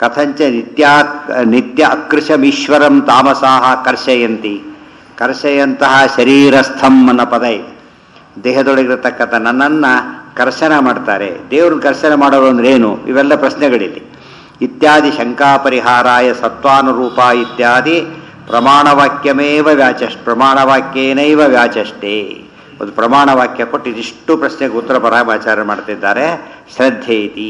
ಕಥಂಚ ನಿತ್ಯ ನಿತ್ಯ ಅಕೃಶಮೀಶ್ವರಂ ತಾಮಸಾಹ ಕರ್ಷಯಂತಿ ಕರ್ಷೆಯಂತಹ ಶರೀರಸ್ಥಂ ಅನ್ನೋ ಪದ ಇದೆ ದೇಹದೊಳಗಿರತಕ್ಕಂಥ ನನ್ನನ್ನು ಕರ್ಷಣ ಮಾಡ್ತಾರೆ ದೇವ್ರನ್ನ ಕರ್ಷಣೆ ಮಾಡೋದು ಅಂದ್ರೆ ಏನು ಇವೆಲ್ಲ ಪ್ರಶ್ನೆಗಳಿಲ್ಲಿ ಇತ್ಯಾದಿ ಶಂಕಾ ಪರಿಹಾರಾಯ ಸತ್ವಾನುರೂಪ ಇತ್ಯಾದಿ ಪ್ರಮಾಣವಾಕ್ಯಮೇವ ವ್ಯಾಚಸ್ ಪ್ರಮಾಣವಾಕ್ಯೇನೈವ ವ್ಯಾಚಷ್ಟೇ ಒಂದು ಪ್ರಮಾಣವಾಕ್ಯ ಕೊಟ್ಟು ಇದಿಷ್ಟು ಪ್ರಶ್ನೆಗೆ ಉತ್ತರ ಪರಾಮಾಚಾರ ಮಾಡ್ತಿದ್ದಾರೆ ಶ್ರದ್ಧೆ ಇತಿ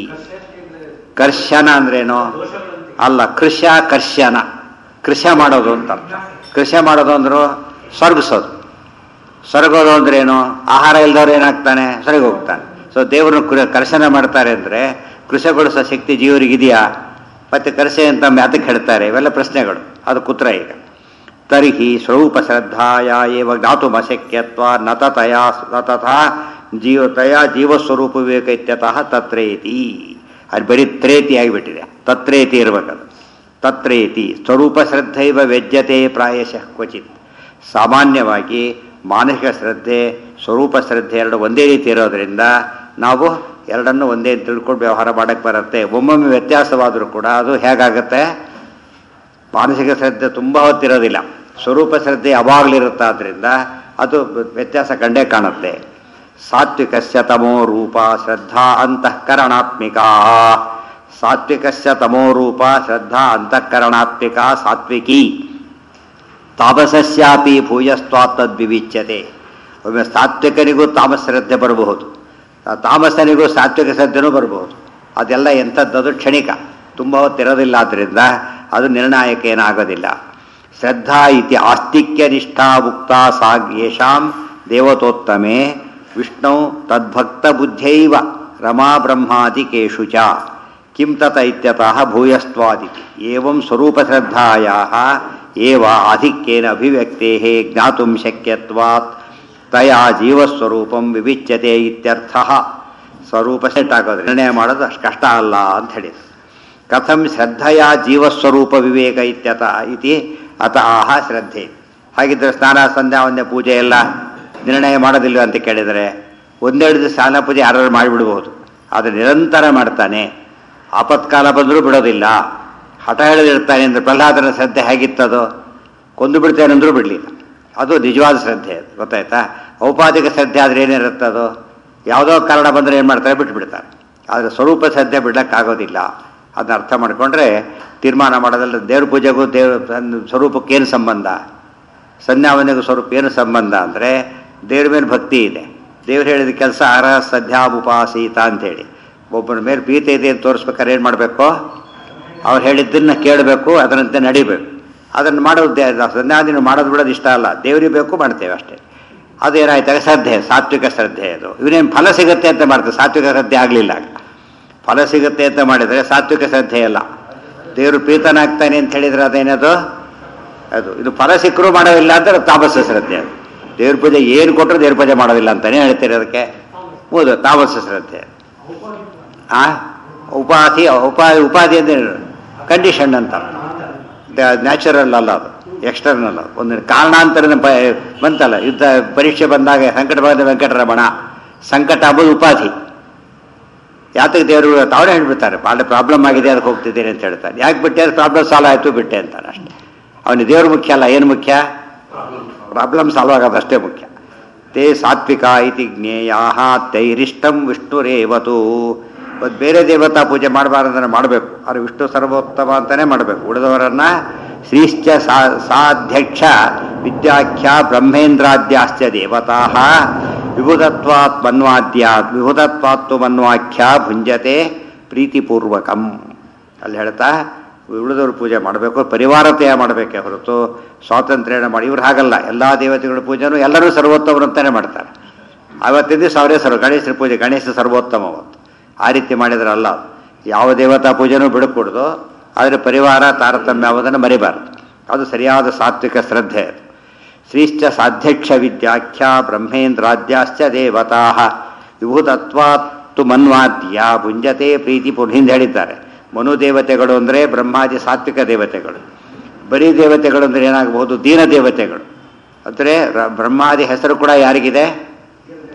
ಕರ್ಷಣ ಅಂದ್ರೇನು ಅಲ್ಲ ಕೃಷ ಕರ್ಷಣ ಕೃಷ ಮಾಡೋದು ಅಂತ ಅರ್ಥ ಕೃಷ ಮಾಡೋದು ಅಂದ್ರು ಸ್ವರ್ಗಿಸೋದು ಸ್ವರ್ಗೋದು ಅಂದ್ರೇನು ಆಹಾರ ಇಲ್ದವ್ರು ಏನಾಗ್ತಾನೆ ಸ್ವರ್ಗ ಹೋಗ್ತಾನೆ ಸೊ ದೇವರನ್ನು ಕೃ ಕರ್ಷಣೆ ಮಾಡ್ತಾರೆ ಅಂದರೆ ಕೃಷಗೊಳಿಸೋ ಶಕ್ತಿ ಜೀವರಿಗಿದೆಯಾ ಮತ್ತೆ ಕರ್ಷೆ ಅಂತ ಅದಕ್ಕೆ ಹೇಳ್ತಾರೆ ಇವೆಲ್ಲ ಪ್ರಶ್ನೆಗಳು ಅದು ಕುತ್ರ ಈಗ ತರ್ಹಿ ಸ್ವರೂಪ ಶ್ರದ್ಧಾಯ ಏವ ಜ್ಞಾತುಮಶಕ್ಯತ್ವ ನತತಯ ನತಥಾ ಜೀವತಯ ಜೀವಸ್ವರೂಪ ವಿವೇಕ ಇತ್ಯತಃ ತತ್ರೇತಿ ಅದು ಬರೀ ತ್ರೇತಿ ಆಗಿಬಿಟ್ಟಿದೆ ತತ್ರೇತಿ ಇರಬೇಕದು ತತ್ರೇತಿ ಸ್ವರೂಪ ಶ್ರದ್ಧೈವ ವ್ಯಜ್ಯತೆ ಪ್ರಾಯಶಃ ಕ್ವಚಿತ್ ಸಾಮಾನ್ಯವಾಗಿ ಮಾನಸಿಕ ಶ್ರದ್ಧೆ ಸ್ವರೂಪ ಶ್ರದ್ಧೆ ಎರಡು ಒಂದೇ ರೀತಿ ಇರೋದರಿಂದ ನಾವು ಎರಡನ್ನು ಒಂದೇ ತಿಳ್ಕೊಂಡು ವ್ಯವಹಾರ ಮಾಡೋಕ್ಕೆ ಬರುತ್ತೆ ಒಮ್ಮೊಮ್ಮೆ ವ್ಯತ್ಯಾಸವಾದರೂ ಕೂಡ ಅದು ಹೇಗಾಗುತ್ತೆ ಮಾನಸಿಕ ಶ್ರದ್ಧೆ ತುಂಬ ಹೊತ್ತಿರೋದಿಲ್ಲ ಸ್ವರೂಪ ಶ್ರದ್ಧೆ ಯಾವಾಗಲಿರುತ್ತಾದ್ರಿಂದ ಅದು ವ್ಯತ್ಯಾಸ ಕಂಡೇ ಕಾಣುತ್ತೆ ಸಾತ್ವಿಕಸ್ಯ ತಮೋ ರೂಪ ಶ್ರದ್ಧಾ ಅಂತಃಕರಣಾತ್ಮಿಕಾ ಸಾತ್ವಿಕಸ್ಯ ತಮೋ ರೂಪ ಶ್ರದ್ಧಾ ಅಂತಃಕರಣಾತ್ಮಿಕ ಸಾತ್ವಿಕಿ ತಾಮಸಸ್ಯಾಪಿ ಭೂಯಸ್ತ್ವಾತ್ ತದ್ವಿವಿಚ್ಯತೆ ಒಮ್ಮೆ ಸಾತ್ವಿಕನಿಗೂ ತಾಮಸ ಶ್ರದ್ಧೆ ಬರಬಹುದು ಆ ತಾಮಸನಿಗೂ ಸಾತ್ವಿಕ ಶ್ರದ್ಧೆನೂ ಬರಬಹುದು ಅದೆಲ್ಲ ಎಂಥದ್ದದು ಕ್ಷಣಿಕ ತುಂಬ ಹೊತ್ತಿರೋದಿಲ್ಲ ಆದ್ದರಿಂದ ಅದು ನಿರ್ಣಾಯಕ ಏನಾಗೋದಿಲ್ಲ ಶ್ರದ್ಧಾ ಇತಿ ಆಸ್ತಿಕ್ಯ ನಿಷ್ಠಾ ಮುಕ್ತ ಸಾ ಯೇಷಾಂ ದೇವತೋತ್ತಮೆ ವಿಷ್ಣು ತದ್ಭಕ್ತ ಬುದ್ಧೈವ ರಮಾ ಬ್ರಹ್ಮಾದಿಕೇಶು ಚ ಕಿಂ ತತ ಇತ್ಯತಃ ಭೂಯಸ್ತ್ವಾದಿತಿ ಏವಂ ಸ್ವರೂಪಶ್ರದ್ಧಾಯಾः ಏವ ಆಧಿಕ್ಯೇನ ಅಭಿವ್ಯಕ್ತೇಃ ಜ್ಞಾತುಂ ಶಕ್ಯತ್ವಾತ್ ತಯಾ ಜೀವಸ್ವರೂಪಂ ವಿವಿಚ್ಯತೆ ಇತ್ಯರ್ಥಃ ಸ್ವರೂಪ ಸೆಟ್ ಆಗೋದು ನಿರ್ಣಯ ಮಾಡೋದು ಅಷ್ಟು ಕಷ್ಟ ಅಲ್ಲ ಅಂತ ಹೇಳಿದ್ರು ಕಥಂ ಶ್ರದ್ಧೆಯ ಜೀವಸ್ವರೂಪ ವಿವೇಕ ಇತ್ಯತ ಇತಿ ಅತ ಆಹ ಶ್ರದ್ಧೆ ಹಾಗಿದ್ರೆ ಸ್ನಾನ ಸಂಧ್ಯಾ ಒಂದೇ ಪೂಜೆ ಎಲ್ಲ ನಿರ್ಣಯ ಮಾಡೋದಿಲ್ಲ ಅಂತ ಕೇಳಿದರೆ ಒಂದೆರಡು ದಿವಸ ಸ್ನಾನ ಪೂಜೆ ಯಾರು ಮಾಡಿಬಿಡ್ಬೋದು ಆದರೆ ನಿರಂತರ ಮಾಡ್ತಾನೆ ಆಪತ್ಕಾಲ ಬಂದರೂ ಬಿಡೋದಿಲ್ಲ ಹಠ ಹಿಡಿದಿರ್ತಾನೆ ಅಂದರೆ ಪ್ರಹ್ಲಾದನ ಶ್ರದ್ಧೆ ಹೇಗಿತ್ತದು ಕೊಂದು ಬಿಡ್ತೇನೆ ಅಂದರೂ ಬಿಡಲಿಲ್ಲ ಅದು ನಿಜವಾದ ಶ್ರದ್ಧೆ ಅದು ಗೊತ್ತಾಯ್ತಾ ಔಪಾಧಿಕ ಶ್ರದ್ಧೆ ಆದರೆ ಏನಿರುತ್ತೆ ಅದು ಯಾವುದೋ ಕಾರಣ ಬಂದರೆ ಏನು ಮಾಡ್ತಾರೆ ಬಿಟ್ಟು ಬಿಡ್ತಾರೆ ಆದರೆ ಸ್ವರೂಪ ಶ್ರದ್ಧೆ ಬಿಡೋಕ್ಕಾಗೋದಿಲ್ಲ ಅದನ್ನ ಅರ್ಥ ಮಾಡಿಕೊಂಡ್ರೆ ತೀರ್ಮಾನ ಮಾಡೋದಲ್ಲ ದೇವ್ರ ಪೂಜೆಗೂ ದೇವ್ರ ಸ್ವರೂಪಕ್ಕೆ ಏನು ಸಂಬಂಧ ಸಂಧ್ಯಾವನೆಗೂ ಸ್ವರೂಪ ಏನು ಸಂಬಂಧ ಅಂದರೆ ದೇವ್ರ ಮೇಲೆ ಭಕ್ತಿ ಇದೆ ದೇವ್ರು ಹೇಳಿದ ಕೆಲಸ ಅರ ಸದ್ಯಾ ಉಪಾಸೀತ ಅಂತೇಳಿ ಒಬ್ಬನ ಮೇಲೆ ಪ್ರೀತಿ ಇದೆ ಅಂತ ತೋರಿಸ್ಬೇಕಾದ್ರೆ ಏನು ಮಾಡಬೇಕು ಅವ್ರು ಹೇಳಿದ್ದನ್ನು ಕೇಳಬೇಕು ಅದರಂತೆ ನಡಿಬೇಕು ಅದನ್ನು ಮಾಡೋದು ದೇ- ಸಂಧ್ಯಾದಿನ ಮಾಡೋದು ಬಿಡೋದು ಇಷ್ಟ ಅಲ್ಲ ದೇವ್ರಿಗೆ ಬೇಕು ಮಾಡ್ತೇವೆ ಅಷ್ಟೇ ಅದು ಏನಾಯ್ತಾಗ ಶ್ರದ್ಧೆ ಸಾತ್ವಿಕ ಶ್ರದ್ಧೆ ಅದು ಇವನೇನು ಫಲ ಸಿಗುತ್ತೆ ಅಂತ ಮಾಡ್ತಾರೆ ಸಾತ್ವಿಕ ಶ್ರದ್ಧೆ ಆಗಲಿಲ್ಲ ಫಲ ಸಿಗುತ್ತೆ ಅಂತ ಮಾಡಿದರೆ ಸಾತ್ವಿಕ ಶ್ರದ್ಧೆ ಅಲ್ಲ ದೇವರು ಪ್ರೀತನಾಗ್ತಾನೆ ಅಂತ ಹೇಳಿದ್ರೆ ಅದೇನದು ಅದು ಇದು ಫಲ ಸಿಕ್ಕರೂ ಮಾಡೋದಿಲ್ಲ ಅಂದ್ರೆ ತಾಮಸ ಶ್ರದ್ಧೆ ಅದು ದೇವ್ರ ಪೂಜೆ ಏನು ಕೊಟ್ಟರು ದೇವ್ರ ಪೂಜೆ ಮಾಡೋದಿಲ್ಲ ಅಂತಾನೆ ಹೇಳ್ತೀರಿ ಅದಕ್ಕೆ ಹೌದು ತಾಮಸ ಶ್ರದ್ಧೆ ಆ ಉಪಾಧಿ ಉಪಾ ಉಪಾಧಿ ಅಂದ್ರೆ ಕಂಡೀಷನ್ ಅಂತ ನ್ಯಾಚುರಲ್ ಅಲ್ಲ ಅದು ಎಕ್ಸ್ಟರ್ನಲ್ ಒಂದು ಕಾರಣಾಂತರ ಬಂತಲ್ಲ ಯುದ್ಧ ಪರೀಕ್ಷೆ ಬಂದಾಗ ಸಂಕಟ ಬಂದ ವೆಂಕಟರಮಣ ಸಂಕಟ ಅಂಬುದು ಉಪಾಧಿ ಯಾತಕ್ಕೆ ದೇವರು ತಾವೇ ಹೇಳ್ಬಿಡ್ತಾರೆ ಭಾಳ ಪ್ರಾಬ್ಲಮ್ ಆಗಿದೆ ಅದಕ್ಕೆ ಹೋಗ್ತಿದ್ದೀನಿ ಅಂತ ಹೇಳ್ತಾರೆ ಯಾಕೆ ಬಿಟ್ಟೆ ಅದು ಪ್ರಾಬ್ಲಮ್ ಸಾಲ್ವ್ ಆಯಿತು ಬಿಟ್ಟೆ ಅಂತಾನೆ ಅಷ್ಟೇ ಅವನಿಗೆ ದೇವ್ರು ಮುಖ್ಯ ಅಲ್ಲ ಏನು ಮುಖ್ಯ ಪ್ರಾಬ್ಲಮ್ ಸಾಲ್ವ್ ಆಗೋದು ಅಷ್ಟೇ ಮುಖ್ಯ ತೇ ಸಾತ್ವಿಕ ಇತಿ ಜ್ಞೇಯಾ ತೈರಿಷ್ಟಂ ವಿಷ್ಣುರೇವತು ಇವತ್ತು ಬೇರೆ ದೇವತಾ ಪೂಜೆ ಮಾಡಬಾರ್ದಂದ್ರೆ ಮಾಡಬೇಕು ಆದರೆ ವಿಷ್ಣು ಸರ್ವೋತ್ತಮ ಅಂತಲೇ ಮಾಡಬೇಕು ಉಳಿದವರನ್ನ ಶ್ರೀಶ್ಚ ಸಾ ಸಾಧ್ಯಕ್ಷ ವಿದ್ಯಾಖ್ಯ ಬ್ರಹ್ಮೇಂದ್ರಾದ್ಯಾಶ್ಚ ದೇವತಾ ವಿಭುಧತ್ವಾತ್ ಮನ್ವಾದ್ಯ ವಿಭುಧತ್ವಾತ್ತು ಮನ್ವಾಖ್ಯ ಭುಂಜತೆ ಪ್ರೀತಿಪೂರ್ವಕಂ ಅಲ್ಲಿ ಹೇಳ್ತಾ ಉಳಿದವರು ಪೂಜೆ ಮಾಡಬೇಕು ಪರಿವಾರತೆಯ ಮಾಡಬೇಕೆ ಹೊರತು ಸ್ವಾತಂತ್ರ್ಯನ ಮಾಡಿ ಇವ್ರು ಹಾಗಲ್ಲ ಎಲ್ಲ ದೇವತೆಗಳ ಪೂಜೆನೂ ಎಲ್ಲರೂ ಸರ್ವೋತ್ತಮರು ಅಂತಾನೆ ಮಾಡ್ತಾರೆ ಅವತ್ತಿನ ದಿವಸ ಅವರೇ ಸರ್ವ ಗಣೇಶನ ಪೂಜೆ ಗಣೇಶ ಸರ್ವೋತ್ತಮ ಅವತ್ತು ಆ ರೀತಿ ಮಾಡಿದ್ರಲ್ಲ ಯಾವ ದೇವತಾ ಪೂಜೆನೂ ಬಿಡಕೂಡ್ದು ಆದರೆ ಪರಿವಾರ ತಾರತಮ್ಯ ಯಾವುದನ್ನು ಮರಿಬಾರ್ದು ಅದು ಸರಿಯಾದ ಸಾತ್ವಿಕ ಶ್ರದ್ಧೆ ಅದು ಶ್ರೀಶ್ಚ ಸಾಧ್ಯಕ್ಷ ವಿದ್ಯಾಖ್ಯ ಬ್ರಹ್ಮೇಂದ್ರಾದ್ಯಾಶ್ಚ ದೇವತಾ ವಿಭೂತತ್ವಾತ್ತು ಮನ್ವಾದ್ಯ ಭುಂಜತೆ ಪ್ರೀತಿ ಪೂರ್ಣ ಹಿಂದೆ ಹೇಳಿದ್ದಾರೆ ಮನು ದೇವತೆಗಳು ಅಂದರೆ ಬ್ರಹ್ಮಾದಿ ಸಾತ್ವಿಕ ದೇವತೆಗಳು ಬರೀ ದೇವತೆಗಳು ಅಂದರೆ ಏನಾಗಬಹುದು ದೀನ ದೇವತೆಗಳು ಅಂದರೆ ರ- ಬ್ರಹ್ಮಾದಿ ಹೆಸರು ಕೂಡ ಯಾರಿಗಿದೆ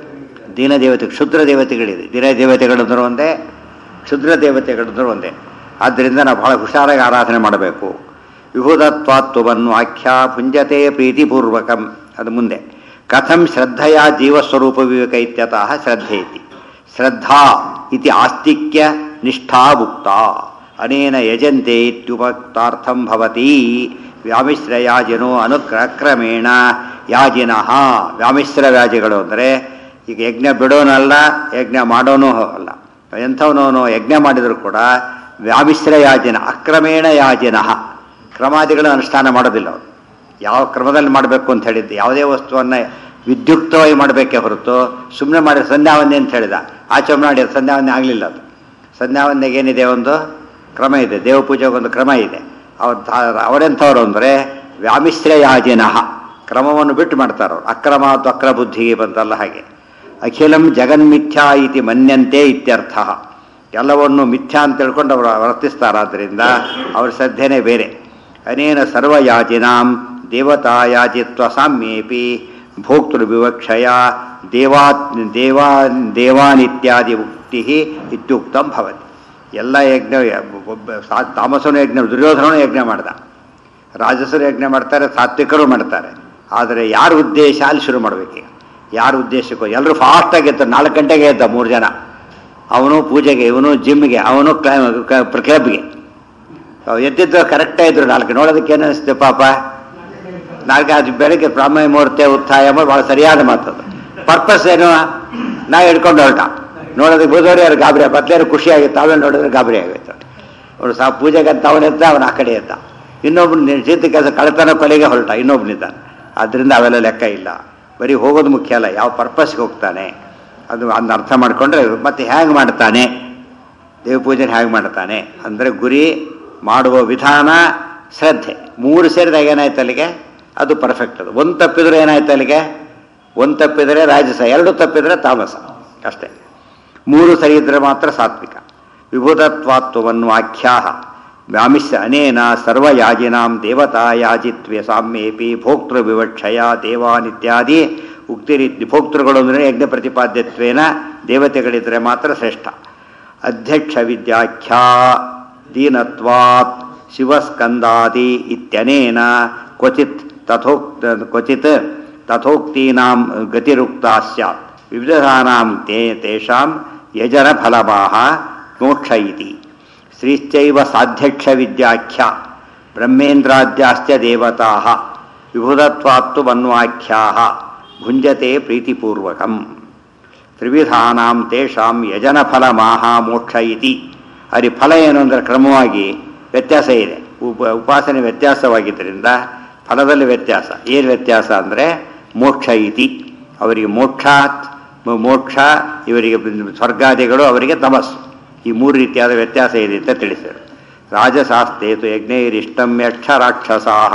ದೀನ ದೇವತೆ ಕ್ಷುದ್ರ ದೇವತೆಗಳಿದೆ ದೀನ ದೇವತೆಗಳಂದ್ರೂ ಒಂದೇ ಕ್ಷುದ್ರ ದೇವತೆಗಳಂದ್ರೂ ಒಂದೇ ಆದ್ದರಿಂದ ನಾವು ಬಹಳ ಹುಷಾರಾಗಿ ಆರಾಧನೆ ಮಾಡಬೇಕು ವಿಭುಧತ್ವಾತ್ವವನ್ನು ಆಖ್ಯಾ ಭುಂಜತೆ ಪ್ರೀತಿಪೂರ್ವಕಂ ಅದು ಮುಂದೆ ಕಥಂ ಶ್ರದ್ಧೆಯ ಜೀವಸ್ವರೂಪ ವಿವೇಕ ಇತ್ಯತಃ ಶ್ರದ್ಧೆ ಇತಿ ಶ್ರದ್ಧಾ ಇತಿ ಆಸ್ತಿಕ್ಯ ನಿಷ್ಠಾ ಉಕ್ತ ಅನೇನ ಯಜಂತೆ ಇತ್ಯುಪಕ್ತಾರ್ಥಂ ಭವತಿ ವ್ಯಾಮಿಶ್ರ ಯಾಜಿನೋ ಅನುಕ್ರಕ್ರಮೇಣ ಯಾಜಿನಃ ವ್ಯಾಮಿಶ್ರ ವ್ಯಾಜಿಗಳು ಅಂದರೆ ಈಗ ಯಜ್ಞ ಬಿಡೋನಲ್ಲ ಯಜ್ಞ ಮಾಡೋನೂ ಅಲ್ಲ ಎಂಥವನವನು ಯಜ್ಞ ಮಾಡಿದರೂ ಕೂಡ ವ್ಯಾಮಿಶ್ರ ಯಾಜಿನ ಅಕ್ರಮೇಣ ಯಾಜಿನಃ ಕ್ರಮಾದಿಗಳನ್ನು ಅನುಷ್ಠಾನ ಮಾಡೋದಿಲ್ಲ ಅವರು ಯಾವ ಕ್ರಮದಲ್ಲಿ ಮಾಡಬೇಕು ಅಂತ ಹೇಳಿದ್ದು ಯಾವುದೇ ವಸ್ತುವನ್ನು ವಿದ್ಯುಕ್ತವಾಗಿ ಮಾಡಬೇಕೇ ಹೊರತು ಸುಮ್ಮನೆ ಮಾಡಿ ಸಂಧ್ಯಾವಂದನೆ ಅಂತ ಹೇಳಿದ ಆಚರಣೆ ಮಾಡಿ ಅದು ಸಂಧ್ಯಾವಂದನೆ ಆಗಲಿಲ್ಲ ಅದು ಸಂಧ್ಯಾವಂದನೆಗೆ ಏನಿದೆ ಒಂದು ಕ್ರಮ ಇದೆ ದೇವ ಪೂಜೆಗೆ ಒಂದು ಕ್ರಮ ಇದೆ ಅವ್ರು ಅವರೆಂಥವ್ರು ಅಂದರೆ ವ್ಯಾಮಿಶ್ರಯಾಜಿನಃ ಕ್ರಮವನ್ನು ಬಿಟ್ಟು ಮಾಡ್ತಾರವ್ರು ಅಕ್ರಮ ಅಥವಾ ಅಕ್ರ ಬುದ್ಧಿಗೆ ಬಂತಲ್ಲ ಹಾಗೆ ಅಖಿಲಂ ಜಗನ್ಮಿಥ್ಯಾ ಇತಿ ಮನ್ಯಂತೆ ಇತ್ಯರ್ಥ ಎಲ್ಲವನ್ನು ಮಿಥ್ಯಾ ಅಂತ ತಿಳ್ಕೊಂಡು ಅವರು ವರ್ತಿಸ್ತಾರಾದ್ದರಿಂದ ಅವ್ರ ಶ್ರದ್ಧೆನೇ ಬೇರೆ ಅನೇನ ಸರ್ವಯಾಜಿನಾಂ ದೇವತಾಯಾಜಿತ್ವ ಸಾಮ್ಯೇಪಿ ಭೋಕ್ತೃ ವಿವಕ್ಷಯ ದೇವಾ ದೇವಾ ದೇವಾನಿತ್ಯಾದಿ ಉಕ್ತಿ ಇತ್ಯುಕ್ತಂ ಭವತಿ ಎಲ್ಲ ಯಜ್ಞ ಒಬ್ಬ ಸಾ- ತಾಮಸನು ಯಜ್ಞ ದುರ್ಯೋಧನನು ಯಜ್ಞ ಮಾಡ್ದ ರಾಜಸರು ಯಜ್ಞ ಮಾಡ್ತಾರೆ ಸಾತ್ವಿಕರು ಮಾಡ್ತಾರೆ ಆದರೆ ಯಾರ ಉದ್ದೇಶ ಅಲ್ಲಿ ಶುರು ಮಾಡಬೇಕು ಯಾರ ಉದ್ದೇಶಕ್ಕೂ ಎಲ್ಲರೂ ಫಾಸ್ಟಾಗಿ ಎದ್ದ ನಾಲ್ಕು ಗಂಟೆಗೆ ಎದ್ದ ಮೂರು ಜನ ಅವನು ಪೂಜೆಗೆ ಇವನು ಜಿಮ್ಗೆ ಅವನು ಕ್ಲಬ್ಗೆ ಎದ್ದಿದ್ದು ಕರೆಕ್ಟೇ ಇದ್ರು ನಾಲ್ಕು ನೋಡೋದಕ್ಕೆ ಏನು ಅನಿಸ್ತು ಪಾಪ ನಾಲ್ಕು ಅದು ಬೆಳಗ್ಗೆ ಬ್ರಾಹ್ಮಣ ಮುಹೂರ್ತೆ ಉತ್ಥಾಯ ಎಂಬುದು ಭಾಳ ಸರಿಯಾದ ಮಾತದು ಪರ್ಪಸ್ ಏನು ನಾ ಹಿಡ್ಕೊಂಡು ಹೊರಟ ನೋಡೋದಕ್ಕೆ ಬುಧವಾರ ಯಾರು ಗಾಬರಿ ಬದ್ಲೇರು ಖುಷಿಯಾಗಿತ್ತು ಅವೇ ನೋಡಿದ್ರೆ ಗಾಬರಿ ಆಗಿತ್ತು ಅವನು ಸಹ ಪೂಜೆಗೆ ಅಂತ ಅವನೆದ್ದ ಅವನು ಆ ಕಡೆ ಎದ್ದ ಇನ್ನೊಬ್ಬನು ನಿಶ್ಚಿತ ಕೆಲಸ ಕಳತನ ಕೊಲೆಗೆ ಹೊರಟ ಇನ್ನೊಬ್ಬನಿದ್ದಾನೆ ಆದ್ದರಿಂದ ಅವೆಲ್ಲ ಲೆಕ್ಕ ಇಲ್ಲ ಬರೀ ಹೋಗೋದು ಮುಖ್ಯ ಅಲ್ಲ ಯಾವ ಪರ್ಪಸ್ಗೆ ಹೋಗ್ತಾನೆ ಅದು ಅದನ್ನ ಅರ್ಥ ಮಾಡಿಕೊಂಡ್ರೆ ಮತ್ತೆ ಹೇಗೆ ಮಾಡ್ತಾನೆ ದೇವ ಪೂಜೆ ಹೇಗೆ ಮಾಡ್ತಾನೆ ಅಂದರೆ ಗುರಿ ಮಾಡುವ ವಿಧಾನ ಶ್ರದ್ಧೆ ಮೂರು ಸೇರಿದಾಗ ಏನಾಯ್ತು ಅಲ್ಲಿಗೆ ಅದು ಪರ್ಫೆಕ್ಟ್ ಅದು ಒಂದು ತಪ್ಪಿದ್ರೆ ಏನಾಯ್ತು ಅಲ್ಲಿಗೆ ಒಂದು ತಪ್ಪಿದರೆ ರಾಜಸ ಎರಡು ತಪ್ಪಿದರೆ ತಾಮಸ ಅಷ್ಟೇ ಮೂರು ಸರಿ ಇದ್ದರೆ ಮಾತ್ರ ಸಾತ್ವಿಕ ವಿಭುಧತ್ವಾತ್ವವನ್ನು ಆಖ್ಯಾಹ ವ್ಯಾಮಿಶ್ಯ ಅನೇನ ಸರ್ವಯಾಜಿನಾಂ ದೇವತಾಯಾಜಿತ್ವೆ ಸಾಮ್ಯೇಪಿ ಭೋಕ್ತೃ ವಿವಕ್ಷಯ ದೇವಾನಿತ್ಯಾದಿ ಉಕ್ತಿರೀತಿ ಭೋಕ್ತೃಗಳು ಅಂದರೆ ಯಜ್ಞ ಪ್ರತಿಪಾದ್ಯತ್ವೇನ ದೇವತೆಗಳಿದ್ದರೆ ಮಾತ್ರ ಶ್ರೇಷ್ಠ ಅಧ್ಯಕ್ಷ ವಿದ್ಯಾಖ್ಯಾ ದೀನತ್ವಾತ್ ಶಿವಸ್ಕಂದಾದಿ ಇತ್ಯನೇನ ಕ್ವಚಿತ್ ತಥೋಕ್ತ ಕ್ವಚಿತ್ ತಥೋಕ್ತೀನಾಂ ಗತಿರುಕ್ತಾ ಸ್ಯಾತ್ ವಿವಿಧಾನಾಂ ತೇ ತೇಷಾಂ ಯಜನ ಫಲಮಾಹ ಮೋಕ್ಷ ಇತಿ ಶ್ರೀಶ್ಚೈವ ಸಾಧ್ಯಕ್ಷ ವಿದ್ಯಾಖ್ಯ ಬ್ರಹ್ಮೇಂದ್ರಾದ್ಯಾಶ್ಚ ದೇವತಾ ವಿಭುಧತ್ವಾತ್ತು ಮನ್ವಾಖ್ಯಾ ಭುಂಜತೆ ಪ್ರೀತಿಪೂರ್ವಕಂ ತ್ರಿವಿಧಾನಾಂ ತೇಷಾಂ ಯಜನ ಫಲ ಮಾಹ ಮೋಕ್ಷ ಇತಿ ಅಲ್ಲಿ ಫಲ ಏನು ಅಂದರೆ ಕ್ರಮವಾಗಿ ವ್ಯತ್ಯಾಸ ಇದೆ ಉಪ ಉಪಾಸನೆ ವ್ಯತ್ಯಾಸವಾಗಿದ್ದರಿಂದ ಫಲದಲ್ಲಿ ವ್ಯತ್ಯಾಸ ಏನು ವ್ಯತ್ಯಾಸ ಅಂದರೆ ಮೋಕ್ಷ ಇತಿ ಅವರಿಗೆ ಮೋಕ್ಷಾತ್ ಮೋ- ಮೋಕ್ಷ ಇವರಿಗೆ ಸ್ವರ್ಗಾದಿಗಳು ಅವರಿಗೆ ತಮಸ್ಸು ಈ ಮೂರು ರೀತಿಯಾದ ವ್ಯತ್ಯಾಸ ಇದೆ ಅಂತ ತಿಳಿಸಿದರು ರಾಜಶಾಸ್ತ್ರೇತು ಯಜ್ಞೈರಿಷ್ಟಂ ಯಕ್ಷ ರಾಕ್ಷಸಾಹ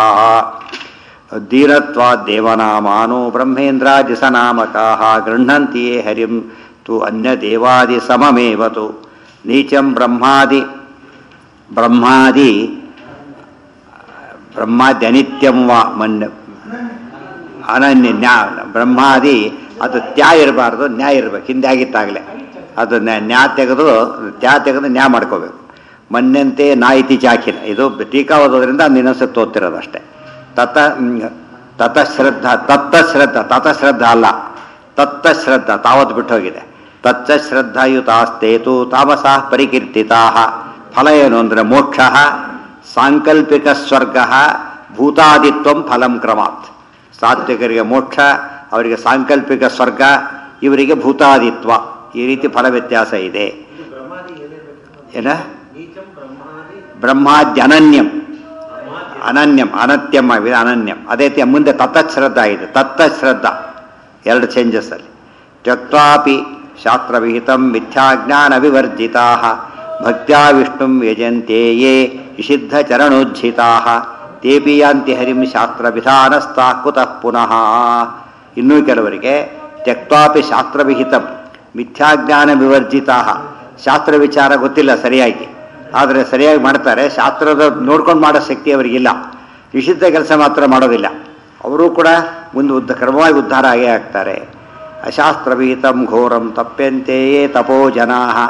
ದೀನತ್ವಾದ್ದೇವನಾಮಾನೋ ಬ್ರಹ್ಮೇಂದ್ರಾದಿಸನಾಮಕಾಹ ಗೃಹಂತಿಯೇ ಹರಿಂ ತು ಅನ್ಯದೇವಾದಿ ಸಮಮೇವತು ನೀಚಂ ಬ್ರಹ್ಮಾದಿ ಬ್ರಹ್ಮಾದಿ ಬ್ರಹ್ಮಾದ್ಯನಿತ್ಯಂ ವಾ ಮನ್ಯ ಅನನ್ಯ ನ್ಯಾ ಬ್ರಹ್ಮಾದಿ ಅದು ತ್ಯಾ ಇರಬಾರ್ದು ನ್ಯಾಯ ಇರಬೇಕು ಹಿಂದೆ ಆಗಿತ್ತಾಗಲೇ ಅದು ನ್ಯಾ- ನ್ಯಾ ತೆಗೆದು ತ್ಯಾ ತೆಗೆದು ನ್ಯಾ ಮಾಡ್ಕೋಬೇಕು ಮನ್ಯಂತೆ ನಾಯಿತಿ ಚಾಕಿನ ಇದು ಟೀಕಾ ಓದೋದ್ರಿಂದ ಅದು ಇನ್ನೊಂದ್ಸತಿ ಓದ್ತಿರೋದು ಅಷ್ಟೇ ತತ ತತಶ್ರದ್ಧ ತತ್ತಶ್ರದ್ಧ ತತಶ್ರದ್ಧ ಅಲ್ಲ ತತ್ತಶ್ರದ್ಧ ತಾವತ್ತು ಬಿಟ್ಟು ಹೋಗಿದೆ ತಚ್ಚ ಶ್ರದ್ಧಾಯುತಾಸ್ತೇತು ತಾಮಸ ಪರಿಕೀರ್ತಿತಾ ಫಲ ಏನು ಅಂದರೆ ಮೋಕ್ಷ ಸಾಂಕಲ್ಪಿಕ ಸ್ವರ್ಗ ಭೂತಾದಿತ್ವಂ ಫಲಂ ಕ್ರಮಾತ್ ಸಾತ್ವಿಕರಿಗೆ ಮೋಕ್ಷ ಅವರಿಗೆ ಸಾಂಕಲ್ಪಿಕ ಸ್ವರ್ಗ ಇವರಿಗೆ ಭೂತಾದಿತ್ವ ಈ ರೀತಿ ಫಲ ವ್ಯತ್ಯಾಸ ಇದೆ ಏನ ಬ್ರಹ್ಮಾದ್ಯನನ್ಯಂ ಅನನ್ಯಂ ಅನತ್ಯಂ ಆಗಿದೆ ಅನನ್ಯಂ ಅದೇ ರೀತಿ ಮುಂದೆ ತತ್ತಶ್ರದ್ಧ ಇದೆ ತತ್ತಶ್ರದ್ಧ ಎರಡು ಚೇಂಜಸ್ ಅಲ್ಲಿ ತ್ಯಕ್ವಾಪಿ ಶಾಸ್ತ್ರವಿಹಿತಂ ಮಿಥ್ಯಾಜ್ಞಾನ ವಿವರ್ಜಿತಾ ಭಕ್ತ್ಯಾ ವಿಷ್ಣುಂ ಯಜಂತೆ ಯೇ ನಿಷಿದ್ಧ ಚರಣೋಜ್ಜಿತಾ ತೇಪಿ ಯಾಂತಿ ಹರಿಂ ಶಾಸ್ತ್ರ ವಿಧಾನಸ್ಥಾ ಕುತಃ ಪುನಃ ಇನ್ನೂ ಕೆಲವರಿಗೆ ತ್ಯಕ್ವಾಪಿ ಶಾಸ್ತ್ರವಿಹಿತಂ ಮಿಥ್ಯಾಜ್ಞಾನ ವಿವರ್ಜಿತಾ ಶಾಸ್ತ್ರ ವಿಚಾರ ಗೊತ್ತಿಲ್ಲ ಸರಿಯಾಗಿ ಆದರೆ ಸರಿಯಾಗಿ ಮಾಡ್ತಾರೆ ಶಾಸ್ತ್ರದ ನೋಡ್ಕೊಂಡು ಮಾಡೋ ಶಕ್ತಿ ಅವರಿಗಿಲ್ಲ ನಿಷಿದ್ಧ ಕೆಲಸ ಮಾತ್ರ ಮಾಡೋದಿಲ್ಲ ಅವರು ಕೂಡ ಮುಂದೆ ಉದ್ದ ಕ್ರಮವಾಗಿ ಉದ್ಧಾರ ಆಗೇ ಆಗ್ತಾರೆ ಅಶಾಸ್ತ್ರವಿಹಿತಂ ಘೋರಂ ತಪ್ಯಂತೆಯೇ ತಪೋ ಜನಾ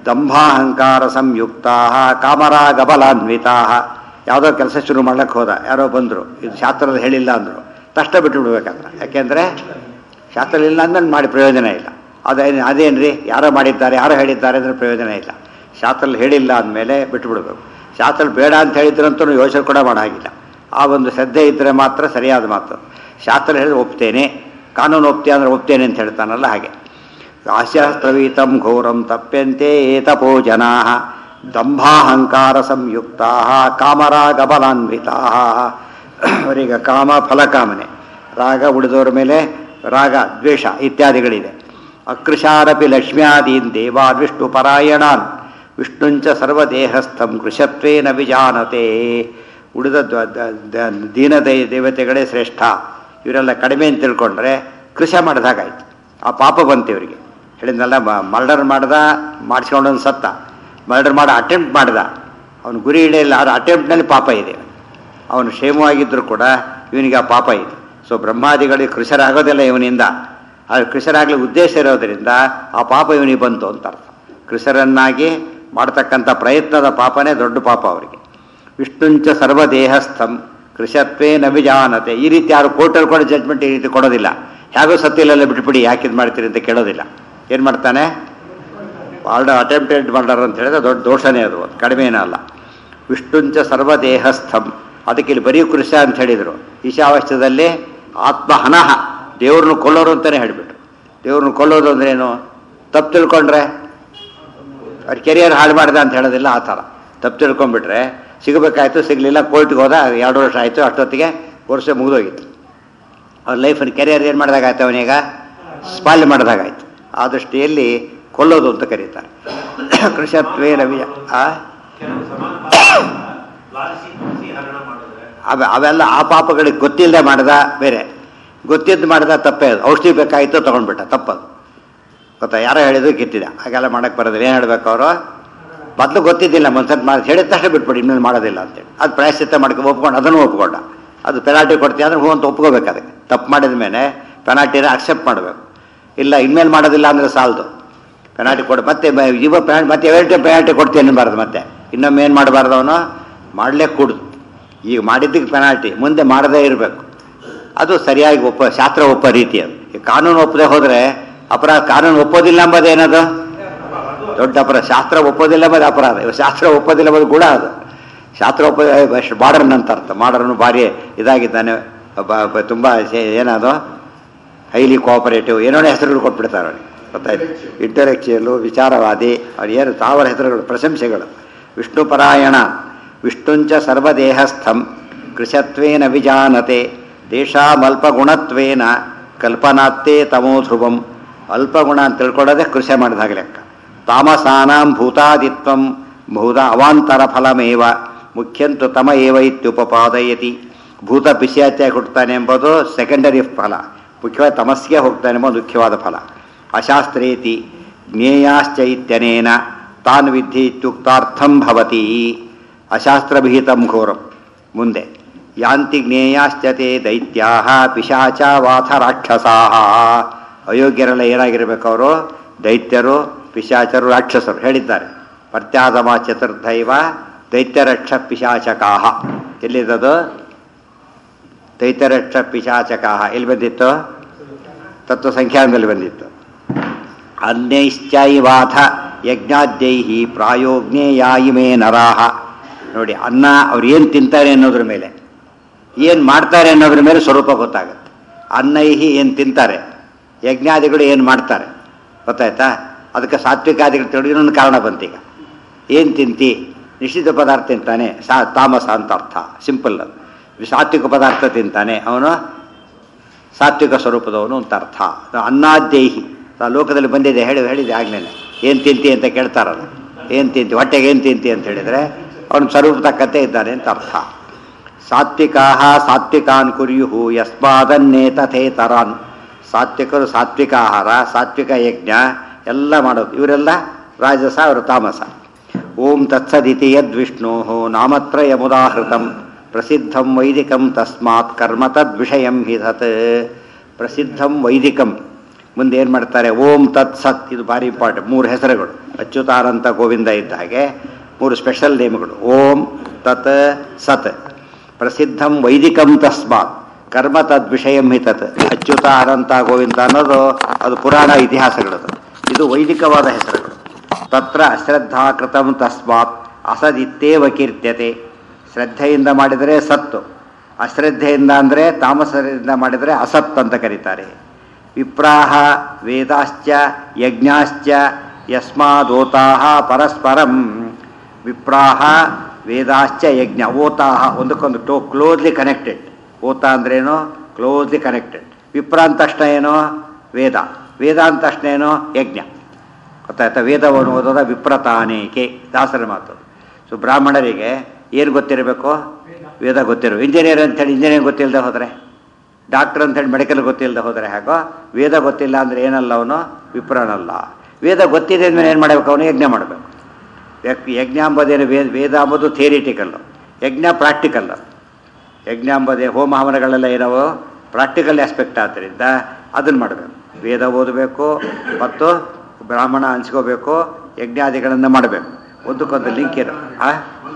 ದಂಭಾಹಂಕಾರ ಸಂಯುಕ್ತಾ ಕಾಮರಾಗಬಲಾನ್ವಿತಾ ಯಾವುದೋ ಕೆಲಸ ಶುರು ಮಾಡ್ಲಿಕ್ಕೆ ಹೋದ ಯಾರೋ ಬಂದರು ಇದು ಶಾಸ್ತ್ರದ ಹೇಳಿಲ್ಲ ಅಂದರು ತಕ್ಷಣ ಬಿಟ್ಟು ಬಿಡ್ಬೇಕಂತ ಯಾಕೆಂದರೆ ಶಾಸ್ತ್ರ ಇಲ್ಲ ಅಂದ್ಮೇಲೆ ಮಾಡಿ ಪ್ರಯೋಜನ ಇಲ್ಲ ಅದೇನು ಅದೇನ್ರಿ ಯಾರೋ ಮಾಡಿದ್ದಾರೆ ಯಾರೋ ಹೇಳಿದ್ದಾರೆ ಅಂದರೆ ಪ್ರಯೋಜನ ಇಲ್ಲ ಶಾಸ್ತ್ರದಲ್ಲಿ ಹೇಳಿಲ್ಲ ಅಂದಮೇಲೆ ಬಿಟ್ಟು ಬಿಡಬೇಕು ಶಾಸ್ತ್ರದಲ್ಲಿ ಬೇಡ ಅಂತ ಹೇಳಿದ್ರಂತೂ ಯೋಚನೆ ಕೂಡ ಮಾಡೋ ಹಾಗಿಲ್ಲ ಆ ಒಂದು ಶ್ರದ್ಧೆ ಇದ್ದರೆ ಮಾತ್ರ ಸರಿಯಾದ ಮಾತು ಶಾಸ್ತ್ರ ಹೇಳಿದ್ರೆ ಒಪ್ತೇನೆ ಕಾನೂನು ಒಪ್ತೆ ಅಂದರೆ ಒಪ್ತೇನೆ ಅಂತ ಹೇಳ್ತಾನಲ್ಲ ಹಾಗೆ ಆಶಾಸ್ತ್ರವೀತಂ ಘೋರಂ ತಪ್ಯಂತೆ ಏತಪೋ ಜನಾ ದಂಭಾಹಂಕಾರ ಸಂಯುಕ್ತಾ ಕಾಮರಾಗಬಲಾನ್ವಿತಾ ಅವರಿಗೆ ಕಾಮ ಫಲಕಾಮನೆ ರಾಗ ಉಳಿದವರ ಮೇಲೆ ರಾಗ ದ್ವೇಷ ಇತ್ಯಾದಿಗಳಿದೆ ಅಕೃಶಾರಪಿ ಲಕ್ಷ್ಮ್ಯಾದೀನ್ ದೇವಾನ್ ವಿಷ್ಣು ಪರಾಯಣಾನ್ ವಿಷ್ಣುಂಚ ಸರ್ವದೇಹಸ್ಥಂ ಕೃಶತ್ವೇನ ವಿಜಾನತೆ ಉಳಿದ ದ್ವ- ದ- ದ- ದೀನ ದೈ- ದೇವತೆಗಳೇ ಶ್ರೇಷ್ಠ ಇವರೆಲ್ಲ ಕಡಿಮೆ ಅಂತ ತಿಳ್ಕೊಂಡ್ರೆ ಕೃಷ ಮಾಡಿದಾಗಾಯ್ತು ಆ ಪಾಪ ಬಂತು ಇವರಿಗೆ ಹೇಳಿದ್ನಲ್ಲ ಮರ್ಡರ್ ಮಾಡ್ದ ಮಾಡಿಸ್ಕೊಂಡೊಂದು ಸತ್ತ ಮರ್ಡರ್ ಮಾಡೋ ಅಟೆಂಪ್ಟ್ ಮಾಡ್ದ ಅವನು ಗುರಿ ಹಿಡಿಯಲ್ಲ ಆ ಅಟೆಂಪ್ಟ್ನಲ್ಲಿ ಪಾಪ ಇದೆ ಅವನು ಕ್ಷೇಮವಾಗಿದ್ದರೂ ಕೂಡ ಇವನಿಗೆ ಆ ಪಾಪ ಇದೆ ಸೊ ಬ್ರಹ್ಮಾದಿಗಳಿಗೆ ಕೃಷರಾಗೋದಿಲ್ಲ ಇವನಿಂದ ಆ ಕೃಷರಾಗಲಿ ಉದ್ದೇಶ ಇರೋದರಿಂದ ಆ ಪಾಪ ಇವನಿಗೆ ಬಂತು ಅಂತ ಅರ್ಥ ಕೃಷರನ್ನಾಗಿ ಮಾಡ್ತಕ್ಕಂಥ ಪ್ರಯತ್ನದ ಪಾಪನೇ ದೊಡ್ಡ ಪಾಪ ಅವರಿಗೆ ವಿಷ್ಣುಂಚ ಸರ್ವದೇಹಸ್ಥಂ ಕೃಷತ್ವೇ ನವಿಜಾನತೆ ಈ ರೀತಿ ಯಾರು ಕೋರ್ಟಲ್ಲಿ ಕೂಡ ಜಡ್ಜ್ಮೆಂಟ್ ಈ ರೀತಿ ಕೊಡೋದಿಲ್ಲ ಹೇಗೋ ಸತ್ತಿಲ್ಲ ಬಿಟ್ಬಿಡಿ ಯಾಕೆ ಇದು ಮಾಡ್ತೀರಿ ಅಂತ ಕೇಳೋದಿಲ್ಲ ಏನು ಮಾಡ್ತಾನೆ ಆರ್ಡರ್ ಅಟೆಂಪ್ಟೆಡ್ ಮರ್ಡರ್ ಅಂತ ಹೇಳಿದ್ರೆ ದೊಡ್ಡ ದೋಷನೇ ಅದು ಅದು ಕಡಿಮೆ ಏನಲ್ಲ ವಿಷ್ಣುಂಚ ಸರ್ವದೇಹಸ್ಥಂ ಅದಕ್ಕೆ ಇಲ್ಲಿ ಬರೀ ಕೃಷ ಅಂತ ಹೇಳಿದರು ಈಶಾವಾಸ್ಯದಲ್ಲಿ ಆತ್ಮ ಹನಹ ದೇವ್ರನ್ನ ಕೊಲ್ಲೋರು ಅಂತಲೇ ಹೇಳಿಬಿಟ್ರು ದೇವ್ರನ್ನ ಕೊಲ್ಲೋದು ಅಂದ್ರೆ ಏನು ತಪ್ಪು ತಿಳ್ಕೊಂಡ್ರೆ ಅವ್ರ ಕೆರಿಯರ್ ಹಾಳು ಮಾಡ್ದ ಅಂತ ಹೇಳೋದಿಲ್ಲ ಆ ಥರ ತಪ್ಪು ತಿಳ್ಕೊಂಡ್ಬಿಟ್ರೆ ಸಿಗಬೇಕಾಯ್ತು ಸಿಗಲಿಲ್ಲ ಕೋರ್ಟ್ಗೆ ಹೋದ ಎರಡು ವರ್ಷ ಆಯಿತು ಅಷ್ಟೊತ್ತಿಗೆ ವರ್ಷ ಮುಗಿದೋಗಿತ್ತು ಅವ್ರ ಲೈಫನ್ನು ಕೆರಿಯರ್ ಏನು ಮಾಡಿದಾಗಾಯ್ತು ಅವನೀಗ ಸ್ಪಾಲ್ ಮಾಡಿದಾಗಾಯ್ತು ಆ ದೃಷ್ಟಿಯಲ್ಲಿ ಕೊಲ್ಲೋದು ಅಂತ ಕರೀತಾರೆ ಕೃಷತ್ವೇ ರವಿ ಆ ಕೆಲವು ಸಮಾನ ಲಾಲಿಸಿ ತುಳಸಿ ಹರಣ ಮಾಡಿದ್ರೆ ಅವ ಅವೆಲ್ಲ ಆ ಪಾಪಗಳಿಗೆ ಗೊತ್ತಿಲ್ಲದೆ ಮಾಡ್ದ ಬೇರೆ ಗೊತ್ತಿದ್ದು ಮಾಡ್ದ ತಪ್ಪೇ ಅದು ಔಷಧಿ ಬೇಕಾಯಿತು ತೊಗೊಂಡ್ಬಿಟ್ಟ ತಪ್ಪದು ಗೊತ್ತಾ ಯಾರೋ ಹೇಳಿದ್ರು ಕಿತ್ತಿದ ಹಾಗೆಲ್ಲ ಮಾಡಕ್ಕೆ ಬರೋದಿಲ್ಲ ಏನು ಹೇಳ್ಬೇಕು ಅವರು ಮೊದಲು ಗೊತ್ತಿದ್ದಿಲ್ಲ ಮನ್ಸತ್ ಮಾಡಿ ಹೇಳಿದ ತಕ್ಷಣ ಬಿಟ್ಬಿಡಿ ಇನ್ಮೇಲೆ ಮಾಡೋದಿಲ್ಲ ಅಂತೇಳಿ ಅದು ಪ್ರಾಯಶ್ಚಿತ್ತ ಮಾಡ್ಕೊ ಒಪ್ಕೊಂಡು ಅದನ್ನು ಒಪ್ಕೊಂಡ ಅದು ಪೆನಾಲ್ಟಿ ಕೊಡ್ತೀಯ ಅಂದ್ರೆ ಹ್ಞೂ ಅಂತ ಒಪ್ಕೋಬೇಕು ಅದಕ್ಕೆ ತಪ್ಪು ಮಾಡಿದ ಮೇಲೆ ಪೆನಾಲ್ಟಿನ ಅಕ್ಸೆಪ್ಟ್ ಮಾಡಬೇಕು ಇಲ್ಲ ಇನ್ಮೇಲೆ ಮಾಡೋದಿಲ್ಲ ಅಂದರೆ ಸಾಲದು ಪೆನಾಲ್ಟಿ ಕೊಡು ಮತ್ತೆ ಬ- ಇವ ಪೆನಾಲ್ಟಿ ಮತ್ತೆ ಎರಡು ಪೆನಾಲ್ಟಿ ಕೊಡ್ತೀನಿ ಅನ್ನಬಾರ್ದು ಮತ್ತೆ ಇನ್ನೊಮ್ಮೆ ಏನು ಮಾಡಬಾರ್ದು ಅವನು ಮಾಡಲೇ ಕೂಡುದು ಈಗ ಮಾಡಿದ್ದಕ್ಕೆ ಪೆನಾಲ್ಟಿ ಮುಂದೆ ಮಾಡದೇ ಇರಬೇಕು ಅದು ಸರಿಯಾಗಿ ಒಪ್ಪ ಶಾಸ್ತ್ರ ಒಪ್ಪೋ ರೀತಿ ಅದು ಈ ಕಾನೂನು ಒಪ್ಪದೆ ಹೋದರೆ ಅಪರಾಧ ಕಾನೂನು ಒಪ್ಪೋದಿಲ್ಲ ಎಂಬುದು ಏನದು ದೊಡ್ಡ ಅಪರಾಧ ಶಾಸ್ತ್ರ ಒಪ್ಪೋದಿಲ್ಲ ಎಂಬುದು ಅಪರಾಧ ಇವಾಗ ಶಾಸ್ತ್ರ ಒಪ್ಪೋದಿಲ್ಲ ಎಂಬುದು ಕೂಡ ಅದು ಶಾಸ್ತ್ರ ಒಪ್ಪೋದು ಅಷ್ಟು ಮಾಡರ್ನ್ ಅಂತ ಅರ್ಥ ಮಾಡರ್ನು ಭಾರಿ ಇದಾಗಿದ್ದಾನೆ ಬ- ಬ- ತುಂಬ ಸೇ- ಏನದು ಹೈಲಿ ಕೋಆಪರೇಟಿವ್ ಏನೋ ಹೆಸರುಗಳು ಕೊಟ್ಬಿಡ್ತಾರೆ ಅವನಿಗೆ ಗೊತ್ತಾಯ್ತು ಇಂಟೆಲೆಕ್ಚುಯಲು ವಿಚಾರವಾದಿ ಅವ್ರು ಏನು ತಾವರ ಹೆಸರುಗಳು ಪ್ರಶಂಸೆಗಳು ವಿಷ್ಣು ಪರಾಯಣ ವಿಷ್ಣುಂಚ ಸರ್ವದೇಹಸ್ಥಂ ಕೃಶತ್ವೇನ ವಿಜಾನತೆ ದೇಶಾಮಲ್ಪಗುಣತ್ವೇನ ಕಲ್ಪನಾತ್ತೇ ತಮೋ ಧ್ರುವಂ ಅಲ್ಪಗುಣ ಅಂತ ತಿಳ್ಕೊಳ್ಳೋದೇ ಕೃಷಿ ಮಾಡಿದಾಗ ಲೆಕ್ಕ ತಾಮಸಾನಾಂ ಭೂತಾದಿತ್ವಂ ಭೂತ ಅವಾಂತರ ಫಲಮೇವ ಮುಖ್ಯಂತು ತಮ ಏವ ಇತ್ಯುಪಪಾದಯತಿ ಭೂತ ಪಿಶಾಚಾಗಿ ಹುಟ್ಟುತ್ತಾನೆ ಎಂಬುದು ಸೆಕೆಂಡರಿ ಫಲ ಮುಖ್ಯವಾಗಿ ತಮಸ್ಸಿಗೆ ಹೋಗ್ತಾನೆ ಎಂಬುದು ಮುಖ್ಯವಾದ ಫಲ ಅಶಾಸ್ತ್ರೇತಿ ಜ್ಞೇಯಾಶ್ಚೈತ್ಯನೇನ ತಾನ್ ವಿಧಿ ಇತ್ಯುಕ್ತಾರ್ಥಂ ಭವತಿ ಅಶಾಸ್ತ್ರವಿಹಿತಂ ಘೋರಂ ಮುಂದೆ ಯಾಂತಿ ಜ್ಞೇಯಾಶ್ಚತೆ ದೈತ್ಯಾ ಪಿಶಾಚಾವಾಥ ರಾಕ್ಷಸಾ ಅಯೋಗ್ಯರೆಲ್ಲ ಏನಾಗಿರ್ಬೇಕು ಅವರು ದೈತ್ಯರು ಪಿಶಾಚರು ರಾಕ್ಷಸರು ಹೇಳಿದ್ದಾರೆ ಪ್ರತ್ಯಾದಮ ಚತುರ್ಧೈವ ದೈತ್ಯರಕ್ಷ ಪಿಶಾಚಕಾಹ ಎಲ್ಲಿದ್ದದು ದೈತ್ಯರಕ್ಷ ಪಿಶಾಚಕಾಹ ಎಲ್ಲಿ ಬಂದಿತ್ತು ತತ್ವ ಸಂಖ್ಯಾನದಲ್ಲಿ ಬಂದಿತ್ತು ಅನ್ನೈಶ್ಚೈವಾಥ ಯಜ್ಞಾದ್ಯೈ ಪ್ರಾಯೋಜ್ಞೇಯಾಯಿಮೇ ನರಾಹ ನೋಡಿ ಅನ್ನ ಅವ್ರು ಏನು ತಿಂತಾರೆ ಅನ್ನೋದ್ರ ಮೇಲೆ ಏನು ಮಾಡ್ತಾರೆ ಅನ್ನೋದ್ರ ಮೇಲೆ ಸ್ವರೂಪ ಗೊತ್ತಾಗುತ್ತೆ ಅನ್ನೈಹಿ ಏನು ತಿಂತಾರೆ ಯಜ್ಞಾದಿಗಳು ಏನು ಮಾಡ್ತಾರೆ ಗೊತ್ತಾಯ್ತಾ ಅದಕ್ಕೆ ಸಾತ್ವಿಕಾದಿಗಳು ತಿಳಿದು ಇನ್ನೊಂದು ಕಾರಣ ಬಂತೀಗ ಏನು ತಿಂತಿ ನಿಶ್ಚಿತ ಪದಾರ್ಥ ತಿಂತಾನೆ ಸಾ ತಾಮಸ ಅಂತ ಅರ್ಥ ಸಿಂಪಲ್ ಅದು ಸಾತ್ವಿಕ ಪದಾರ್ಥ ತಿಂತಾನೆ ಅವನು ಸಾತ್ವಿಕ ಸ್ವರೂಪದವನು ಅಂತ ಅರ್ಥ ಅನ್ನಾದ್ಯೈಹಿ ಆ ಲೋಕದಲ್ಲಿ ಬಂದಿದೆ ಹೇಳಿ ಹೇಳಿದೆ ಆಗ್ಲೇನೆ ಏನು ತಿಂತಿ ಅಂತ ಕೇಳ್ತಾರಲ್ಲ ಏನು ತಿಂತಿ ಹೊಟ್ಟೆಗೆ ಏನು ತಿಂತಿ ಅಂತ ಹೇಳಿದರೆ ಅವನು ಸ್ವರೂಪ ತಕ್ಕಂತೆ ಇದ್ದಾನೆ ಅಂತ ಅರ್ಥ ಸಾತ್ವಿಕಾ ಸಾತ್ವಿಕಾನ್ ಕುರ್ಯುಹು ಯಸ್ಮಾದನ್ನೇ ತಥೇತರಾನ್ ಸಾತ್ವಿಕರು ಸಾತ್ವಿಕ ಆಹಾರ ಸಾತ್ವಿಕ ಯಜ್ಞ ಎಲ್ಲ ಮಾಡೋದು ಇವರೆಲ್ಲ ರಾಜಸ ಅವರು ತಾಮಸ ಓಂ ತತ್ಸದಿತಿ ಯದ್ವಿಷ್ಣೋ ನಾಮತ್ರಯಮುದಾಹೃತಂ ಪ್ರಸಿದ್ಧಂ ವೈದಿಕಂ ತಸ್ಮಾತ್ ಕರ್ಮ ತದ್ವಿಷಯಂ ಹಿ ತತ್ ಪ್ರಸಿದ್ಧಂ ವೈದಿಕಂ ಮುಂದೆ ಏನು ಮಾಡ್ತಾರೆ ಓಂ ತತ್ ಸತ್ ಇದು ಭಾರಿ ಇಂಪಾರ್ಟೆಂಟ್ ಮೂರು ಹೆಸರುಗಳು ಅಚ್ಯುತಾನಂತ ಗೋವಿಂದ ಇದ್ದ ಹಾಗೆ ಮೂರು ಸ್ಪೆಷಲ್ ನೇಮ್ಗಳು ಓಂ ತತ್ ಸತ್ ಪ್ರಸಿದ್ಧಂ ವೈದಿಕಂ ತಸ್ಮಾತ್ ಕರ್ಮ ತದ್ ವಿಷಯಂ ಹಿ ತತ್ ಅಚ್ಯುತ ಅನಂತ ಗೋವಿಂದ ಅನ್ನೋದು ಅದು ಪುರಾಣ ಇತಿಹಾಸಗಳದು ಇದು ವೈದಿಕವಾದ ಹೆಸರುಗಳು ತತ್ರ ಅಶ್ರದ್ಧಾ ಕೃತಂ ತಸ್ಮಾತ್ ಅಸದಿತ್ತೇವ ಕೀರ್ತ್ಯತೆ ಶ್ರದ್ಧೆಯಿಂದ ಮಾಡಿದರೆ ಸತ್ತು ಅಶ್ರದ್ಧೆಯಿಂದ ಅಂದರೆ ತಾಮಸದಿಂದ ಮಾಡಿದರೆ ಅಸತ್ ಅಂತ ಕರೀತಾರೆ ವಿಪ್ರಾಹ ವೇದಾಶ್ಚ ಯಜ್ಞಾಶ್ಚ ಯಸ್ಮಾದೋತಾಹ ಪರಸ್ಪರಂ ವಿಪ್ರಾಹ ವೇದಾಶ್ಚ ಯಜ್ಞ ಓತಾಹ ಒಂದಕ್ಕೊಂದು ಟೋ ಕ್ಲೋಸ್ಲಿ ಕನೆಕ್ಟೆಡ್ ಓತ ಅಂದ್ರೇನು ಕ್ಲೋಸ್ಲಿ ಕನೆಕ್ಟೆಡ್ ವಿಪ್ರ ಅಂದ ತಕ್ಷಣ ಏನು ವೇದ ವೇದ ಅಂದ ತಕ್ಷಣ ಏನು ಯಜ್ಞ ಗೊತ್ತಾಯ್ತಾ ವೇದವನ್ನು ಓದೋದ ವಿಪ್ರತಾನೇಕೆ ದಾಸರ ಮಾತು ಸೊ ಬ್ರಾಹ್ಮಣರಿಗೆ ಏನು ಗೊತ್ತಿರಬೇಕು ವೇದ ಗೊತ್ತಿರೋ ಇಂಜಿನಿಯರ್ ಅಂತೇಳಿ ಇಂಜಿನಿಯರ್ ಗೊತ್ತಿಲ್ಲದೆ ಹೋದರೆ ಡಾಕ್ಟರ್ ಅಂತೇಳಿ ಮೆಡಿಕಲ್ ಗೊತ್ತಿಲ್ಲದೆ ಹೋದರೆ ಹಾಗೋ ವೇದ ಗೊತ್ತಿಲ್ಲ ಅಂದರೆ ಏನಲ್ಲ ಅವನು ವಿಪ್ರನಲ್ಲ ವೇದ ಗೊತ್ತಿದೆ ಅಂದಮೇಲೆ ಏನು ಮಾಡಬೇಕು ಅವನು ಯಜ್ಞ ಮಾಡಬೇಕು ಯಕ್- ಯಜ್ಞ ಅಂಬೋದೇನು ವೇದ ವೇದ ಅಂಬೋದು ಥಿಯರಿಟಿಕಲ್ಲು ಯಜ್ಞ ಪ್ರಾಕ್ಟಿಕಲ್ಲು ಯಜ್ಞ ಅಂಬೋದೇ ಹೋಮ ಹವನಗಳೆಲ್ಲ ಏನವು ಪ್ರಾಕ್ಟಿಕಲ್ ಆಸ್ಪೆಕ್ಟ್ ಆದ್ದರಿಂದ ಅದನ್ನು ಮಾಡಬೇಕು ವೇದ ಓದಬೇಕು ಮತ್ತು ಬ್ರಾಹ್ಮಣ ಹಂಚ್ಕೋಬೇಕು ಯಜ್ಞಾದಿಗಳನ್ನು ಮಾಡಬೇಕು ಒಂದಕ್ಕೊಂದು ಲಿಂಕ್ ಇರೋ ಆ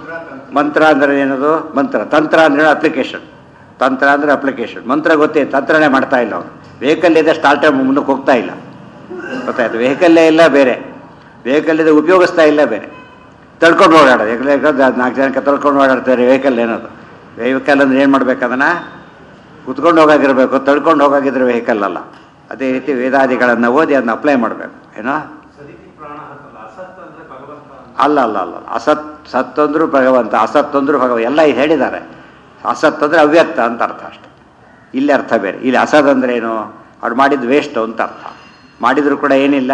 ಮಂತ್ರ ಅಂದರೆ ಏನದು ಮಂತ್ರ ತಂತ್ರ ಅಂದರೆ ಅಪ್ಲಿಕೇಶನ್ ತಂತ್ರ ಅಂದರೆ ಅಪ್ಲಿಕೇಶನ್ ಮಂತ್ರ ಗೊತ್ತೇ ತಂತ್ರನೇ ಮಾಡ್ತಾ ಇಲ್ಲ ಅವನು ವೆಹಿಕಲ್ ಇದೆ ಸ್ಟಾರ್ಟ್ ಮುಂದಕ್ಕೆ ಹೋಗ್ತಾ ಇಲ್ಲ ಗೊತ್ತಾಯ್ತು ವೆಹಿಕಲ್ಲೇ ಇಲ್ಲ ಬೇರೆ ವೆಹಿಕಲ್ ಇದೆ ಉಪಯೋಗಿಸ್ತಾ ಇಲ್ಲ ಬೇರೆ ತಳ್ಕೊಂಡು ಓಡಾಡೋದು ಯಾಕಂದ್ರೆ ನಾಲ್ಕು ಜನಕ್ಕೆ ತಳ್ಕೊಂಡು ಓಡಾಡ್ತಾರೆ ವೆಹಿಕಲ್ ಏನದು ವೆಹಿಕಲ್ ಅಂದ್ರೆ ಏನು ಮಾಡ್ಬೇಕು ಅದನ್ನು ಕುತ್ಕೊಂಡು ಹೋಗಾಗಿರ್ಬೇಕು ತಳ್ಕೊಂಡು ಹೋಗಾಗಿದ್ರೆ ವೆಹಿಕಲ್ ಅಲ್ಲ ಅದೇ ರೀತಿ ವೇದಾದಿಗಳನ್ನು ಓದಿ ಅದನ್ನ ಅಪ್ಲೈ ಮಾಡಬೇಕು ಏನೋ ಸದಿತಿ ಪ್ರಾಣ ಅಂತಲ್ಲ ಅಸತ್ ಅಂದ್ರೆ ಭಗವಂತ ಅಂತ. ಅಲ್ಲ ಅಲ್ಲ ಅಲ್ಲ ಅಸತ್ ಸತ್ ಅಂದ್ರು ಭಗವಂತ ಅಸತ್ ಅಂದ್ರು ಭಗವಂತ ಎಲ್ಲ ಇದು ಹೇಳಿದ್ದಾರೆ ಅಸತ್ ಅಂದ್ರೆ ಅವ್ಯಕ್ತ ಅಂತ ಅರ್ಥ ಅಷ್ಟೆ ಇಲ್ಲಿ ಅರ್ಥ ಬೇರೆ ಇಲ್ಲಿ ಅಸತ್ ಅಂದ್ರೆ ಏನು ಅವ್ರು ಮಾಡಿದ್ದು ವೇಸ್ಟ್ ಅಂತ ಅರ್ಥ ಮಾಡಿದ್ರು ಕೂಡ ಏನಿಲ್ಲ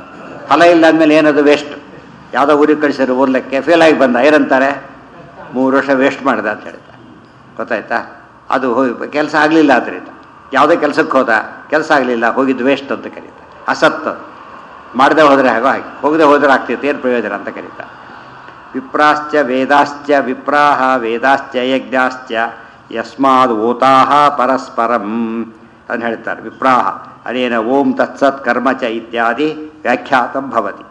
ಫಲ ಇಲ್ಲ ಅಂದಮೇಲೆ ಏನದು ವೇಸ್ಟ್ ಯಾವುದೋ ಊರಿಗೆ ಕಳಿಸಿದ್ರು ಓದ್ಲಿಕ್ಕೆ ಫೇಲ್ ಆಗಿ ಬಂದ ಏನಂತಾರೆ ಮೂರು ವರ್ಷ ವೇಸ್ಟ್ ಮಾಡಿದ ಅಂತ ಹೇಳ್ತಾರೆ ಗೊತ್ತಾಯ್ತಾ ಅದು ಕೆಲಸ ಆಗಲಿಲ್ಲ ಅದರಿಂದ ಯಾವುದೇ ಕೆಲಸಕ್ಕೆ ಹೋದ ಕೆಲಸ ಆಗಲಿಲ್ಲ ಹೋಗಿದ್ದು ವೇಸ್ಟ್ ಅಂತ ಕರೀತಾರೆ ಅಸತ್ ಮಾಡದೆ ಹೋದರೆ ಹಾಗೋ ಹಾಗೆ ಹೋಗದೆ ಹೋದರೆ ಆಗ್ತಿತ್ತು ಏನು ಪ್ರಯೋಜನ ಅಂತ ಕರೀತಾರೆ ವಿಪ್ರಾಶ್ಚ ವೇದಾಶ್ಚ ವಿಪ್ರಾಹ ವೇದಾಶ್ಚ ಯಜ್ಞಾಶ್ಚ ಯಸ್ಮಾದ್ ಓತಾಹ ಪರಸ್ಪರಂ ಅಂತ ಹೇಳ್ತಾರೆ ವಿಪ್ರಾಹ ಅನೇನ ಓಂ ತತ್ಸತ್ ಕರ್ಮ ಚ ಇತ್ಯಾದಿ ವ್ಯಾಖ್ಯಾತಂ ಭವತಿ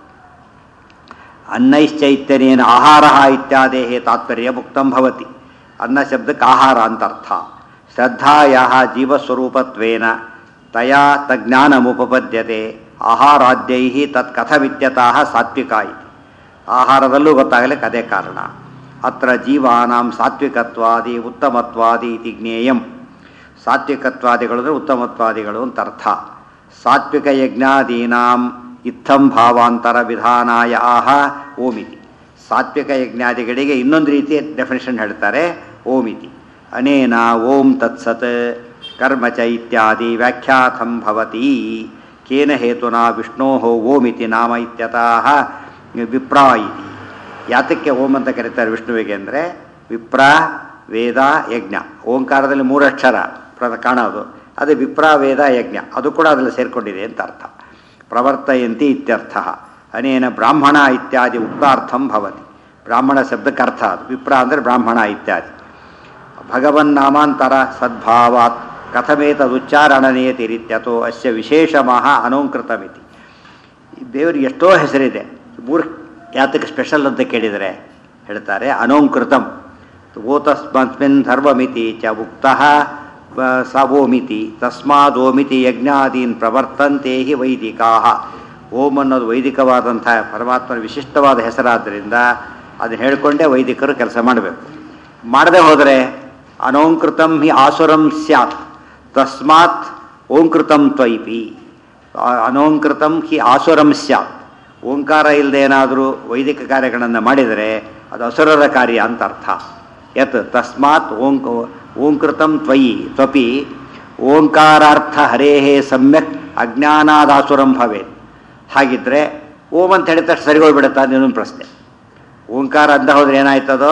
ಅನ್ನೈಶ್ಚೈತ್ಯನೇನ ಆಹಾರ ಇತ್ಯಾದೇ ತಾತ್ಪರ್ಯ ಮುಕ್ತಂ ಭವತಿ ಅನ್ನ ಶಬ್ದಕ್ಕೆ ಆಹಾರ ಅಂತ ಅರ್ಥ ಶ್ರದ್ಧಾಯ ಜೀವಸ್ವರೂಪತ್ವೇನ ತಯಾ ತಜ್ಞಾನಮುಪಪದ್ಯತೆ ಆಹಾರಾದ್ಯೈ ತತ್ ಕಥಮಿತ್ಯತಃ ಸಾತ್ವಿಕ ಇತಿ ಆಹಾರದಲ್ಲೂ ಗೊತ್ತಾಗಲಿಕ್ಕೆ ಅದೇ ಕಾರಣ ಅತ್ರ ಜೀವಾನಾಂ ಸಾತ್ವಿಕತ್ವಾದಿ ಉತ್ತಮತ್ವಾದಿ ಇತಿ ಜ್ಞೇಯಂ ಸಾತ್ವಿಕತ್ವಾದಿಗಳು ಅಂದರೆ ಉತ್ತಮತ್ವಾದಿಗಳು ಅಂತ ಅರ್ಥ ಸಾತ್ವಿಕ ಯಜ್ಞಾದೀನಾಂ ಇತ್ತಂ ಭಾವಾಂತರ ವಿಧಾನಾಯ ಆಹ ಓಮಿತಿ ಸಾತ್ವಿಕ ಯಜ್ಞಾದಿಗಳಿಗೆ ಇನ್ನೊಂದು ರೀತಿಯ ಡೆಫಿನೇಷನ್ ಹೇಳ್ತಾರೆ ಓಮಿತಿ ಅನೇನ ಓಂ ತತ್ಸತ್ ಕರ್ಮ ಚ ಇತ್ಯಾದಿ ವ್ಯಾಖ್ಯಾತಂ ಭವತಿ ಕೇನ ಹೇತುನಾ ವಿಷ್ಣೋ ಓಮಿತಿ ನಾಮ ಇತ್ಯತಃ ವಿಪ್ರಾ ಇತಿ ಯಾತಕ್ಕೆ ಓಂ ಅಂತ ಕರೀತಾರೆ ವಿಷ್ಣುವಿಗೆ ಅಂದರೆ ವಿಪ್ರ ವೇದ ಯಜ್ಞ ಓಂಕಾರದಲ್ಲಿ ಮೂರಕ್ಷರ ಪ್ರ ಕಾಣೋದು ಅದು ವಿಪ್ರ ವೇದ ಯಜ್ಞ ಅದು ಕೂಡ ಅದರಲ್ಲಿ ಸೇರಿಕೊಂಡಿದೆ ಅಂತ ಅರ್ಥ ಪ್ರವರ್ತಯಂತಿ ಇತ್ಯರ್ಥ ಅನೇನ ಬ್ರಾಹ್ಮಣ ಇತ್ಯಾದಿ ಉಕ್ತಾರ್ಥಂ ಭವತಿ ಬ್ರಾಹ್ಮಣ ಶಬ್ದಕ್ಕೆ ಅರ್ಥ ಅದು ವಿಪ್ರ ಅಂದರೆ ಬ್ರಾಹ್ಮಣ ಇತ್ಯಾದಿ ಭಗವನ್ನಾಮಾಂತರ ಸದ್ಭಾವಾತ್ ಕಥಮೇತದುಚ್ಚಾರಣನೇತಿರಿತ್ಯತೋ ಅಸ್ಯ ವಿಶೇಷಮಃ ಅನೋಂಕೃತಮಿತಿ ದೇವರಿಗೆ ಎಷ್ಟೋ ಹೆಸರಿದೆ ಮೂರು ಯಾತಕ್ಕೆ ಸ್ಪೆಷಲ್ ಅಂತ ಕೇಳಿದರೆ ಹೇಳ್ತಾರೆ ಅನೋಂಕೃತಂ ಓತಸ್ಮಸ್ಮಿನ್ ಧರ್ಮಮಿತಿ ಚ ಉಕ್ತಃ ಸ ಓಮಿತಿ ತಸ್ಮಾದೋಮಿತಿ ಯಜ್ಞಾದೀನ್ ಪ್ರವರ್ತಂತೆ ಹಿ ವೈದಿಕಾ ಓಂ ಅನ್ನೋದು ವೈದಿಕವಾದಂಥ ಪರಮಾತ್ಮನ ವಿಶಿಷ್ಟವಾದ ಹೆಸರಾದ್ದರಿಂದ ಅದನ್ನು ಹೇಳಿಕೊಂಡೇ ವೈದಿಕರು ಕೆಲಸ ಮಾಡಬೇಕು ಮಾಡದೆ ಹೋದರೆ ಅನೋಂಕೃತಂ ಹಿ ಆಸುರಂ ಸ್ಯಾತ್ ತಸ್ಮಾತ್ ಓಂಕೃತಂ ತ್ವೈಪಿ ಆ- ಅನೋಂಕೃತಂ ಹಿ ಆಸುರಂ ಸ್ಯಾತ್ ಓಂಕಾರ ಇಲ್ಲದೆ ಏನಾದರೂ ವೈದಿಕ ಕಾರ್ಯಗಳನ್ನು ಮಾಡಿದರೆ ಅದು ಅಸುರರ ಕಾರ್ಯ ಅಂತ ಅರ್ಥ ಯತ್ ತಸ್ಮಾತ್ ಓಂಕ ಓಂಕೃತಂ ತ್ವಯಿ ತ್ವಪಿ ಓಂಕಾರಾರ್ಥ ಹರೇಹೇ ಸಮ್ಯಕ್ ಅಜ್ಞಾನಾದಾಸುರಂ ಭವೇತ್ ಹಾಗಿದ್ರೆ ಓಂ ಅಂತ ಹೇಳಿದ ತಕ್ಷಣ ಸರಿ ಹೋಗ್ಬಿಡುತ್ತಾ ಅನ್ನೋದೊಂದು ಪ್ರಶ್ನೆ ಓಂಕಾರ ಅಂತ ಹೋದ್ರೆ ಏನಾಯ್ತದೋ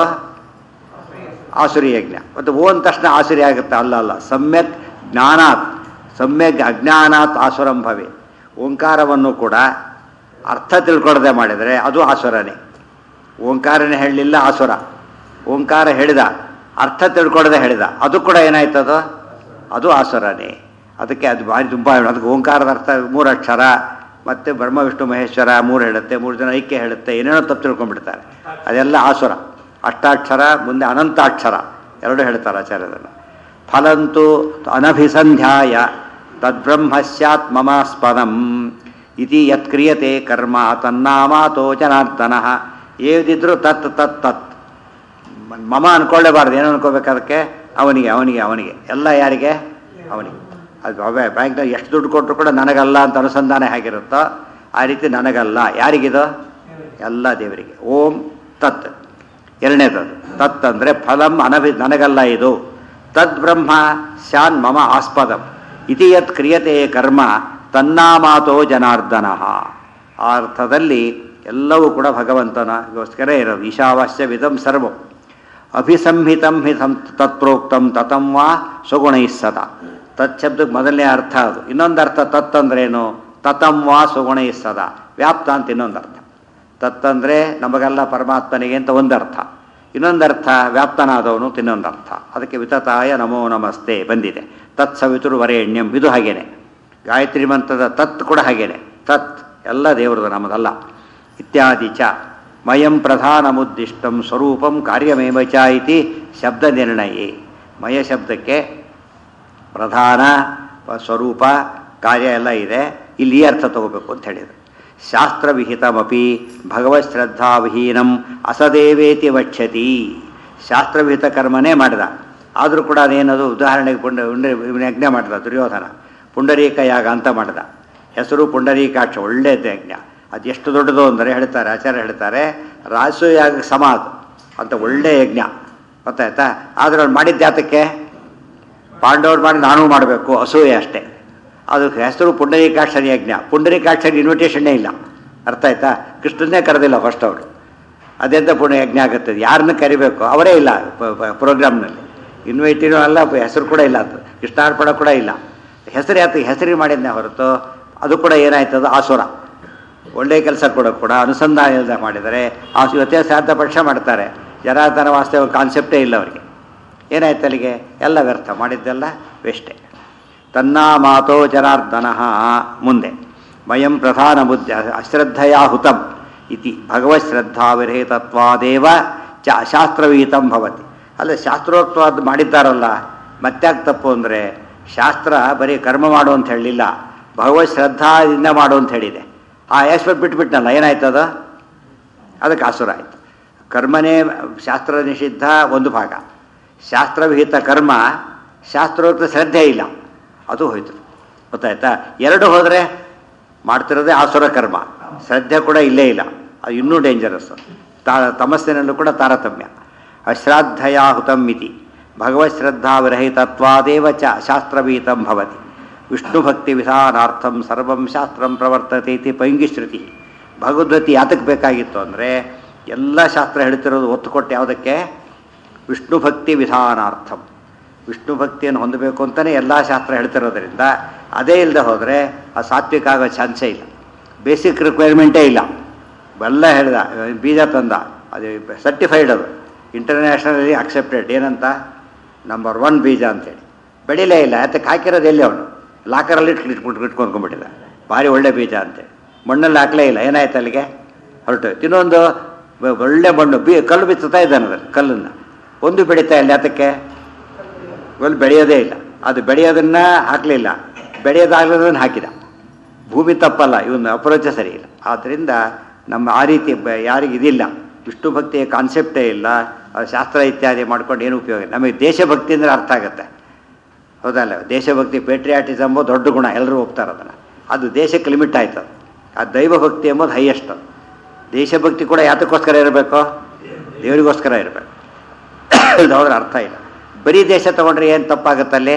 ಆಸುರಿ ಯಜ್ಞ ಮತ್ತು ಓ ಅಂದ ತಕ್ಷಣ ಆಸುರಿ ಆಗುತ್ತೆ ಅಲ್ಲ ಅಲ್ಲ ಸಮ್ಯಕ್ ಜ್ಞಾನಾತ್ ಸಮ್ಯಕ್ ಅಜ್ಞಾನಾತ್ ಆಸುರಂ ಭವೆ ಓಂಕಾರವನ್ನು ಕೂಡ ಅರ್ಥ ತಿಳ್ಕೊಳ್ಳದೆ ಮಾಡಿದರೆ ಅದು ಆಸುರನೇ ಓಂಕಾರನೇ ಹೇಳಲಿಲ್ಲ ಆಸುರ ಓಂಕಾರ ಹೇಳಿದ ಅರ್ಥ ತಿಳ್ಕೊಳ್ಳದೆ ಹೇಳಿದ ಅದು ಕೂಡ ಏನಾಯ್ತದೋ ಅದು ಆಸುರನೇ ಅದಕ್ಕೆ ಅದು ಭಾರಿ ತುಂಬ ಅದಕ್ಕೆ ಓಂಕಾರದ ಅರ್ಥ ಮೂರು ಅಕ್ಷರ ಮತ್ತು ಬ್ರಹ್ಮ ವಿಷ್ಣು ಮಹೇಶ್ವರ ಮೂರು ಹೇಳುತ್ತೆ ಮೂರು ಜನ ಐಕ್ಯ ಹೇಳುತ್ತೆ ಏನೇನೋ ತಪ್ಪು ತಿಳ್ಕೊಂಡ್ಬಿಡ್ತಾರೆ ಅದೆಲ್ಲ ಆಸುರ ಅಷ್ಟಾಕ್ಷರ ಮುಂದೆ ಅನಂತಾಕ್ಷರ ಎರಡು ಹೇಳ್ತಾರೆ ಆಚಾರ್ಯರನ್ನು ಫಲಂತು ಅನಭಿಸಂಧ್ಯಾಯ ತದ್ಬ್ರಹ್ಮ ಸ್ಯಾತ್ ಮಮಾಸ್ಪದಂ ಇತಿ ಯತ್ಕ್ರಿಯತೆ ಕರ್ಮ ತನ್ನಾಮಾತೋ ಜನಾರ್ದನ ಏದಿದ್ರು ತತ್ ತತ್ ತತ್ ಮಮ ಅನ್ಕೊಳ್ಳೇಬಾರ್ದು ಏನು ಅನ್ಕೋಬೇಕು ಅದಕ್ಕೆ ಅವನಿಗೆ ಅವನಿಗೆ ಅವನಿಗೆ ಎಲ್ಲ ಯಾರಿಗೆ ಅವನಿಗೆ ಅದು ಅವೇ ಬ್ಯಾಂಕ್ನಾಗ ಎಷ್ಟು ದುಡ್ಡು ಕೊಟ್ಟರು ಕೂಡ ನನಗಲ್ಲ ಅಂತ ಅನುಸಂಧಾನ ಹೇಗಿರುತ್ತೋ ಆ ರೀತಿ ನನಗಲ್ಲ ಯಾರಿಗಿದು ಎಲ್ಲ ದೇವರಿಗೆ ಓಂ ತತ್ ಎರಡನೇದು ತತ್ ಅಂದರೆ ಫಲಂ ಅನಭಿ ನನಗಲ್ಲ ಇದು ತದ್ ಬ್ರಹ್ಮ ಸ್ಯಾನ್ ಮಮ ಆಸ್ಪದಂ ಇತಿ ಯತ್ ಕ್ರಿಯತೆ ಕರ್ಮ ತನ್ನಾಮಾತೋ ಜನಾರ್ದನ ಆ ಅರ್ಥದಲ್ಲಿ ಎಲ್ಲವೂ ಕೂಡ ಭಗವಂತನಗೋಸ್ಕರ ಇರೋದು ಈಶಾವಾಸ್ಯ ವಿಧಂ ಸರ್ವಂ ಅಭಿಸಂಹಿತಂ ಹಿ ಸಂ ತತ್ಪ್ರೋಕ್ತಂ ತತಂ ವಾ ಸುಗುಣೈಃ ಸದಾ ತತ್ ಶಬ್ದಕ್ಕೆ ಮೊದಲನೇ ಅರ್ಥ ಅದು ಇನ್ನೊಂದು ಅರ್ಥ ತತ್ ಅಂದ್ರೇನು ತತಂ ವಾ ಸುಗುಣೈಃ ಸದಾ ವ್ಯಾಪ್ತ ಅಂತ ಇನ್ನೊಂದು ಅರ್ಥ ತತ್ ಅಂದರೆ ನಮಗೆಲ್ಲ ಪರಮಾತ್ಮನಿಗೆ ಅಂತ ಒಂದು ಅರ್ಥ ಇನ್ನೊಂದು ಅರ್ಥ ವ್ಯಾಪ್ತನಾದವನು ಅಂತ ಇನ್ನೊಂದು ಅರ್ಥ ಅದಕ್ಕೆ ವಿತತಾಯ ನಮೋ ನಮಸ್ತೆ ಬಂದಿದೆ ತತ್ ಸವಿತುರು ವರೇಣ್ಯಂ ಇದು ಹಾಗೇನೆ ಗಾಯತ್ರಿ ಮಂತ್ರದ ತತ್ ಕೂಡ ಹಾಗೇನೆ ತತ್ ಎಲ್ಲ ದೇವರದು ನಮ್ಮದಲ್ಲ ಇತ್ಯಾದಿ ಚ ಮಯಂ ಪ್ರಧಾನಮುದ್ದಿಷ್ಟಂ ಸ್ವರೂಪಂ ಕಾರ್ಯಮೇವ ಚ ಇತಿ ಶಬ್ದ ನಿರ್ಣಯೇ ಮಯ ಶಬ್ದಕ್ಕೆ ಪ್ರಧಾನ ಸ್ವರೂಪ ಕಾರ್ಯ ಎಲ್ಲ ಇದೆ ಇಲ್ಲಿ ಈ ಅರ್ಥ ತಗೋಬೇಕು ಅಂತ ಹೇಳಿದರು ಶಾಸ್ತ್ರವಿಹಿತಮಪಿ ಭಗವತ್ ಶ್ರದ್ಧಾವಿಹೀನಂ ಅಸದೇವೇತಿ ವಕ್ಷತಿ ಶಾಸ್ತ್ರವಿಹಿತ ಕರ್ಮನೇ ಮಾಡಿದ ಆದರೂ ಕೂಡ ಅದೇನದು ಉದಾಹರಣೆಗೆ ಪುಂಡ ಪುಂಡ ಯಜ್ಞ ಮಾಡಿದ ದುರ್ಯೋಧನ ಪುಂಡರೀಕ ಯಾಗ ಅಂತ ಮಾಡಿದ ಹೆಸರು ಪುಂಡರೀಕಾಕ್ಷ ಒಳ್ಳೆಯದು ಯಜ್ಞ ಅದು ಎಷ್ಟು ದೊಡ್ಡದು ಅಂದರೆ ಹೇಳ್ತಾರೆ ಆಚಾರ್ಯ ಹೇಳ್ತಾರೆ ರಾಸು ಯಾಗ ಸಮ ಅದು ಅಂತ ಒಳ್ಳೆಯ ಯಜ್ಞ ಗೊತ್ತಾಯ್ತಾ ಆದರೆ ಅವ್ರು ಮಾಡಿದ್ದ ಯಾತಕ್ಕೆ ಪಾಂಡವ್ರು ಮಾಡಿ ನಾನು ಮಾಡಬೇಕು ಅಸೂಯೆ ಅಷ್ಟೇ ಅದು ಹೆಸರು ಪುಂಡರೀಕಾಕ್ಷರ ಯಜ್ಞ ಪುಂಡರೀಕಾಕ್ಷರ ಇನ್ವಿಟೇಷನ್ನೇ ಇಲ್ಲ ಅರ್ಥ ಆಯ್ತಾ ಕೃಷ್ಣನ್ನೇ ಕರೆದಿಲ್ಲ ಫಸ್ಟ್ ಅವರು ಅದೆಂತ ಪುಣ್ಯ ಯಜ್ಞ ಆಗುತ್ತೆ ಯಾರನ್ನ ಕರಿಬೇಕು ಅವರೇ ಇಲ್ಲ ಪ್ರೋಗ್ರಾಮ್ನಲ್ಲಿ ಇನ್ವೈಟಿನೂ ಅಲ್ಲ ಹೆಸರು ಕೂಡ ಇಲ್ಲ ಅದು ಕೃಷ್ಣಾರ್ಪಣ ಕೂಡ ಇಲ್ಲ ಹೆಸರು ಯಾತ ಹೆಸರಿಗೆ ಮಾಡಿದ್ನೇ ಹೊರತು ಅದು ಕೂಡ ಏನಾಯ್ತದು ಆಸುರ ಒಳ್ಳೆಯ ಕೆಲಸ ಕೊಡೋಕೆ ಕೂಡ ಅನುಸಂಧಾನ ಇಲ್ಲದೆ ಮಾಡಿದರೆ ಆ ಇವತ್ತೇ ಸಾಧ್ಯ ಪಕ್ಷ ಮಾಡ್ತಾರೆ ಜನಾರ್ದನ ವಾಸ್ತವ ಕಾನ್ಸೆಪ್ಟೇ ಇಲ್ಲ ಅವರಿಗೆ ಏನಾಯ್ತು ಅಲ್ಲಿಗೆ ಎಲ್ಲ ವ್ಯರ್ಥ ಮಾಡಿದ್ದೆಲ್ಲ ವೇಷ್ಟೇ ತನ್ನ ಮಾತೋ ಜನಾರ್ದನ ಮುಂದೆ ಮಯಂ ಪ್ರಧಾನ ಬುದ್ಧ ಅಶ್ರದ್ಧೆಯ ಹುತಂ ಇತಿ ಭಗವತ್ ಶ್ರದ್ಧಾವಿರಹಿತತ್ವಾದೇವ ಚ ಶಾಸ್ತ್ರವಿಹಿತಂ ಭವತಿ ಅಲ್ಲ ಶಾಸ್ತ್ರೋಕ್ತವಾದ ಮಾಡಿದ್ದಾರಲ್ಲ ಮತ್ತ್ಯಾಕೆ ತಪ್ಪು ಅಂದರೆ ಶಾಸ್ತ್ರ ಬರೀ ಕರ್ಮ ಮಾಡು ಅಂತ ಹೇಳಲಿಲ್ಲ ಭಗವತ್ ಶ್ರದ್ಧಾದಿಂದ ಮಾಡು ಅಂತ ಹೇಳಿದೆ ಆ ಎಷ್ಟು ಬಿಟ್ಬಿಟ್ನಲ್ಲ ಏನಾಯ್ತದ ಅದಕ್ಕೆ ಆಸುರ ಆಯಿತು ಕರ್ಮನೇ ಶಾಸ್ತ್ರ ನಿಷಿದ್ಧ ಒಂದು ಭಾಗ ಶಾಸ್ತ್ರವಿಹಿತ ಕರ್ಮ ಶಾಸ್ತ್ರೋಕ್ತ ಶ್ರದ್ಧೆ ಇಲ್ಲ ಅದು ಹೋಯ್ತು ಗೊತ್ತಾಯ್ತಾ ಎರಡು ಹೋದರೆ ಮಾಡ್ತಿರೋದೇ ಆಸುರ ಕರ್ಮ ಶ್ರದ್ಧೆ ಕೂಡ ಇಲ್ಲೇ ಇಲ್ಲ ಅದು ಇನ್ನೂ ಡೇಂಜರಸ್ ತಾ ತಮಸ್ಸಿನಲ್ಲೂ ಕೂಡ ತಾರತಮ್ಯ ಅಶ್ರಾದ್ದಯ ಹುತಂ ಇತಿ ಭಗವತ್ ಶ್ರದ್ಧಾ ವಿರಹಿತತ್ವಾದೇವ ಚ ಶಾಸ್ತ್ರವೀತಂ ಭವತಿ ವಿಷ್ಣು ಭಕ್ತಿ ವಿಧಾನಾರ್ಥಂ ಸರ್ವಂ ಶಾಸ್ತ್ರಂ ಪ್ರವರ್ತತೆ ಇತಿ ಪೈಂಗಿಶ್ರುತಿ ಭಗವದ್ಗತಿ ಯಾತಕ್ಕೆ ಬೇಕಾಗಿತ್ತು ಅಂದರೆ ಎಲ್ಲ ಶಾಸ್ತ್ರ ಹೇಳ್ತಿರೋದು ಒತ್ತು ಕೊಟ್ಟು ಯಾವುದಕ್ಕೆ ವಿಷ್ಣು ಭಕ್ತಿ ವಿಧಾನಾರ್ಥಂ ವಿಷ್ಣು ಭಕ್ತಿಯನ್ನು ಹೊಂದಬೇಕು ಅಂತಲೇ ಎಲ್ಲ ಶಾಸ್ತ್ರ ಹೇಳ್ತಿರೋದ್ರಿಂದ ಅದೇ ಇಲ್ಲದೆ ಹೋದರೆ ಆ ಸಾತ್ವಿಕ ಆಗೋ ಚಾನ್ಸೇ ಇಲ್ಲ ಬೇಸಿಕ್ ರಿಕ್ವೈರ್ಮೆಂಟೇ ಇಲ್ಲ ಎಲ್ಲ ಹೇಳಿದ ಬೀಜ ತಂದ ಅದು ಸರ್ಟಿಫೈಡ್ ಅದು ಇಂಟರ್ನ್ಯಾಷನಲಿ ಅಕ್ಸೆಪ್ಟೆಡ್ ಏನಂತ ನಂಬರ್ ಒನ್ ಬೀಜ ಅಂತೇಳಿ ಬೆಳಿಲೇ ಇಲ್ಲ ಯಾತಕ್ಕೆ ಹಾಕಿರೋದು ಎಲ್ಲಿ ಅವನು ಲಾಕರಲ್ಲಿ ಇಟ್ಟು ಇಟ್ಬಿಟ್ಟು ಇಟ್ಕೊಂಡ್ಕೊಂಡ್ಬಿಟ್ಟಿಲ್ಲ ಭಾರಿ ಒಳ್ಳೆ ಬೀಜ ಅಂತೇಳಿ ಮಣ್ಣಲ್ಲಿ ಹಾಕಲೇ ಇಲ್ಲ ಏನಾಯ್ತು ಅಲ್ಲಿಗೆ ಹೊರಟು ಇನ್ನೊಂದು ಒಳ್ಳೆ ಮಣ್ಣು ಬಿ ಕಲ್ಲು ಬಿತ್ತುತ್ತಾ ಇದ್ದಾನೆ ಅದರಲ್ಲಿ ಕಲ್ಲನ್ನು ಒಂದು ಬೆಳೀತಾ ಇಲ್ಲ ಯಾತಕ್ಕೆ ಒಂದು ಬೆಳೆಯೋದೇ ಇಲ್ಲ ಅದು ಬೆಳೆಯೋದನ್ನ ಹಾಕಲಿಲ್ಲ ಬೆಳೆಯೋದಾಗಲದನ್ನು ಹಾಕಿದ ಭೂಮಿ ತಪ್ಪಲ್ಲ ಇವನು ಅಪ್ರೋಚ ಸರಿ ಇಲ್ಲ ಆದ್ದರಿಂದ ನಮ್ಮ ಆ ರೀತಿ ಬ- ಯಾರಿಗೆ ಇದಿಲ್ಲ ವಿಷ್ಣು ಭಕ್ತಿಯ ಕಾನ್ಸೆಪ್ಟೇ ಇಲ್ಲ ಅದು ಶಾಸ್ತ್ರ ಇತ್ಯಾದಿ ಮಾಡ್ಕೊಂಡು ಏನು ಉಪಯೋಗ ಇಲ್ಲ ನಮಗೆ ದೇಶಭಕ್ತಿ ಅಂದರೆ ಅರ್ಥ ಆಗುತ್ತೆ ಹೌದಲ್ಲ ದೇಶಭಕ್ತಿ ಪೇಟ್ರಿಯಾಟಿಸಮ್ ಎಂಬುದು ದೊಡ್ಡ ಗುಣ ಎಲ್ಲರೂ ಹೋಗ್ತಾರೆ ಅದನ್ನು ಅದು ದೇಶಕ್ಕೆ ಲಿಮಿಟ್ ಆಯ್ತು ಅದು. ಆ ದೈವಭಕ್ತಿ ಎಂಬುದು ಹೈಯೆಸ್ಟ್ ಅದು ದೇಶಭಕ್ತಿ ಕೂಡ ಯಾತಕ್ಕೋಸ್ಕರ ಇರಬೇಕು ದೇವರಿಗೋಸ್ಕರ ಇರಬೇಕು ಹೋದ್ರೆ ಅರ್ಥ ಇಲ್ಲ ಬರೀ ದೇಶ ತಗೊಂಡ್ರೆ ಏನು ತಪ್ಪಾಗುತ್ತಲ್ಲಿ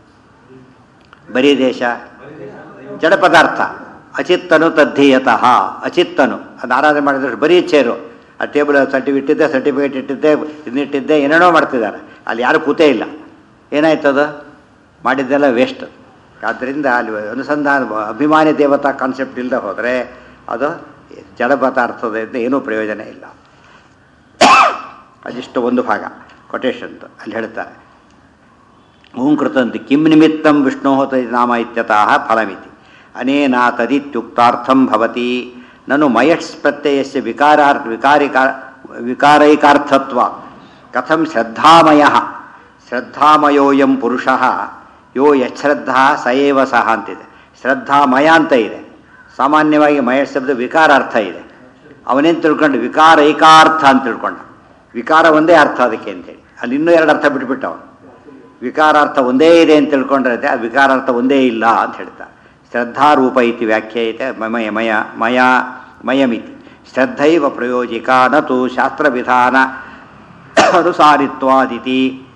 ಬರೀ ದೇಶ ಜಡ ಪದಾರ್ಥ ಅಚಿತ್ತನು ತದ್ಧೀಯತಃ ಅಚಿತ್ತನು ಅದು ಆರಾಧನೆ ಮಾಡಿದ್ರೆ ಬರೀ ಚೇರು ಆ ಟೇಬಲ್ ಸರ್ಟಿಫಿಕೇಟ್ ಇಟ್ಟಿದ್ದೆ ಸರ್ಟಿಫಿಕೇಟ್ ಇಟ್ಟಿದ್ದೆ ಇದನ್ನಿಟ್ಟಿದ್ದೆ ಏನೇನೋ ಮಾಡ್ತಿದ್ದಾರೆ ಅಲ್ಲಿ ಯಾರು ಕೂತೇ ಇಲ್ಲ ಏನಾಯ್ತದು ಮಾಡಿದ್ದೆಲ್ಲ ವೇಸ್ಟ್ ಆದ್ದರಿಂದ ಅಲ್ಲಿ ಅನುಸಂಧಾನ ಅಭಿಮಾನಿ ದೇವತಾ ಕಾನ್ಸೆಪ್ಟ್ ಇಲ್ಲದೆ ಹೋದರೆ ಅದು ಜಡ ಪದಾರ್ಥದಿಂದ ಏನೂ ಪ್ರಯೋಜನ ಇಲ್ಲ ಅದಿಷ್ಟು ಒಂದು ಭಾಗ ಕೊಟೇಶನ್ ಅಲ್ಲಿ ಹೇಳ್ತಾರೆ ಓಂ ಕೃತಂತಿ ಕಿಂ ನಿಮಿತ್ತಂ ವಿಷ್ಣೋ ತದಿ ನಾಮ ಇತ್ಯತಃ ಫಲಮಿತಿ ಅನೇನ ತದಿತ್ಯುಕ್ತಾರ್ಥಂ ಭವತಿ ನನು ಮಯಟ್ಸ್ ಪ್ರತ್ಯಯಸ್ಯ ವಿಕಾರಾರ್ ವಿಕಾರಿಕಾ ವಿಕಾರೈಕಾರ್ಥತ್ವ ಕಥಂ ಶ್ರದ್ಧಾಮಯ ಶ್ರದ್ಧಾಮಯೋಯಂ ಪುರುಷ ಯೋ ಯಶ್ರದ್ಧಾ ಸ ಏವ ಸಹ ಅಂತಿದೆ ಶ್ರದ್ಧಾಮಯ ಅಂತ ಇದೆ ಸಾಮಾನ್ಯವಾಗಿ ಮಯ ಶಬ್ದ ವಿಕಾರಾರ್ಥ ಇದೆ ಅವನೇನು ತಿಳ್ಕೊಂಡು ವಿಕಾರೈಕಾರ್ಥ ಅಂತ ತಿಳ್ಕೊಂಡ ವಿಕಾರ ಒಂದೇ ಅರ್ಥ ಅದಕ್ಕೆ ಅಂತೇಳಿ ಅಲ್ಲಿ ಇನ್ನೂ ಎರಡು ಅರ್ಥ ಬಿಟ್ಬಿಟ್ಟು ಅವನು ವಿಕಾರಾರ್ಥ ಒಂದೇ ಇದೆ ಅಂತ ತಿಳ್ಕೊಂಡ್ರೆ ಆ ವಿಕಾರಾರ್ಥ ಒಂದೇ ಇಲ್ಲ ಅಂತ ಹೇಳ್ತಾರೆ ಶ್ರದ್ಧಾರೂಪ ಇತಿ ವ್ಯಾಖ್ಯಾಯಿತ ಮಯ ಮಯ ಮಯ ಮಯಮಿತಿ ಶ್ರದ್ಧೈವ ಪ್ರಯೋಜಿಕ ನತು ಶಾಸ್ತ್ರವಿಧಾನ ಅನುಸಾರಿತ್ವಾದಿತಿ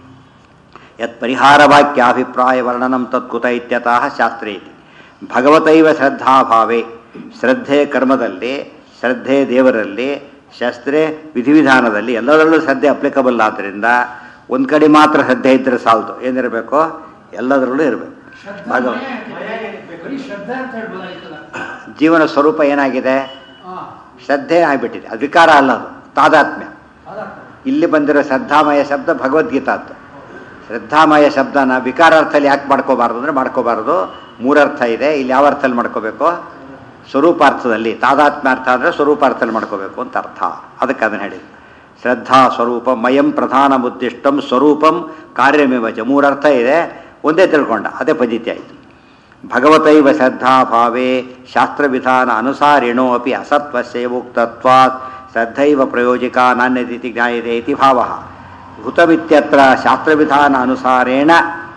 ಯತ್ ಪರಿಹಾರವಾಕ್ಯಾಭಿಪ್ರಾಯ ವರ್ಣನಂ ತತ್ಕುತ ಇತ್ಯತಃ ಶಾಸ್ತ್ರೇ ಇತಿ ಭಗವತೈವ ಶ್ರದ್ಧಾಭಾವೇ ಶ್ರದ್ಧೆ ಕರ್ಮದಲ್ಲಿ ಶ್ರದ್ಧೆ ದೇವರಲ್ಲಿ ಶಾಸ್ತ್ರೆ ವಿಧಿವಿಧಾನದಲ್ಲಿ ಎಲ್ಲದರಲ್ಲೂ ಶ್ರದ್ಧೆ ಅಪ್ಲಿಕಬಲ್ ಆದ್ದರಿಂದ ಒಂದು ಕಡೆ ಮಾತ್ರ ಶ್ರದ್ಧೆ ಇದ್ದರೆ ಸಾಲದು ಏನಿರಬೇಕು ಎಲ್ಲದರಲ್ಲೂ ಇರಬೇಕು ಭಗವ ಬರೀ ಶ್ರದ್ಧೆ ಅಂತ ಹೇಳ್ಬೋದಾಗಿತ್ತಲ್ಲ ಜೀವನ ಸ್ವರೂಪ ಏನಾಗಿದೆ ಹಾ ಶ್ರದ್ಧೆ ಆಗಿಬಿಟ್ಟಿದೆ ಅದು ವಿಕಾರ ಅಲ್ಲ ಅದು ತಾದಾತ್ಮ್ಯ ಅದರ್ಥ ಇಲ್ಲಿ ಬಂದಿರೋ ಶ್ರದ್ಧಾಮಯ ಶಬ್ದ ಭಗವದ್ಗೀತಾದ್ದು ಶ್ರದ್ಧಾಮಯ ಶಬ್ದನ ವಿಕಾರಾರ್ಥದಲ್ಲಿ ಯಾಕೆ ಮಾಡ್ಕೋಬಾರ್ದು ಅಂದರೆ ಮಾಡ್ಕೋಬಾರ್ದು ಮೂರರ್ಥ ಇದೆ ಇಲ್ಲಿ ಯಾವ ಅರ್ಥದಲ್ಲಿ ಮಾಡ್ಕೋಬೇಕು ಸ್ವರೂಪಾರ್ಥದಲ್ಲಿ ತಾದಾತ್ಮ್ಯಾರ್ಥ ಅಂದರೆ ಸ್ವರೂಪಾರ್ಥದಲ್ಲಿ ಮಾಡ್ಕೋಬೇಕು ಅಂತ ಅರ್ಥ ಅದಕ್ಕೆ ಅದನ್ನು ಹೇಳಿದ್ರು ಶ್ರದ್ಧಾ ಸ್ವರೂಪ ಮಯಂ ಪ್ರಧಾನ ಉದ್ದಿಷ್ಟಂ ಸ್ವರೂಪಂ ಕಾರ್ಯಮೇವ ಚ ಮೂರರ್ಥ ಇದೆ ಒಂದೇ ತಿಳ್ಕೊಂಡ ಅದೇ ಪದ್ಧತಿ ಆಯಿತು ಭಗವತೈವ ಶ್ರದ್ಧಾಭಾವೇ ಶಾಸ್ತ್ರವಿಧಾನ ಅನುಸಾರಿಣೋ ಅಪಿ ಅಸತ್ವಸ್ಯೈವೋಕ್ತತ್ವಾತ್ ಶ್ರದ್ಧೈವ ಪ್ರಯೋಜಿಕ ನಾಣ್ಯದಿತಿ ಜ್ಞಾಯತೆ ಇತಿ ಭಾವ ಹುತಮಿತ್ಯತ್ರ ಶಾಸ್ತ್ರವಿಧಾನ ಅನುಸಾರೇಣ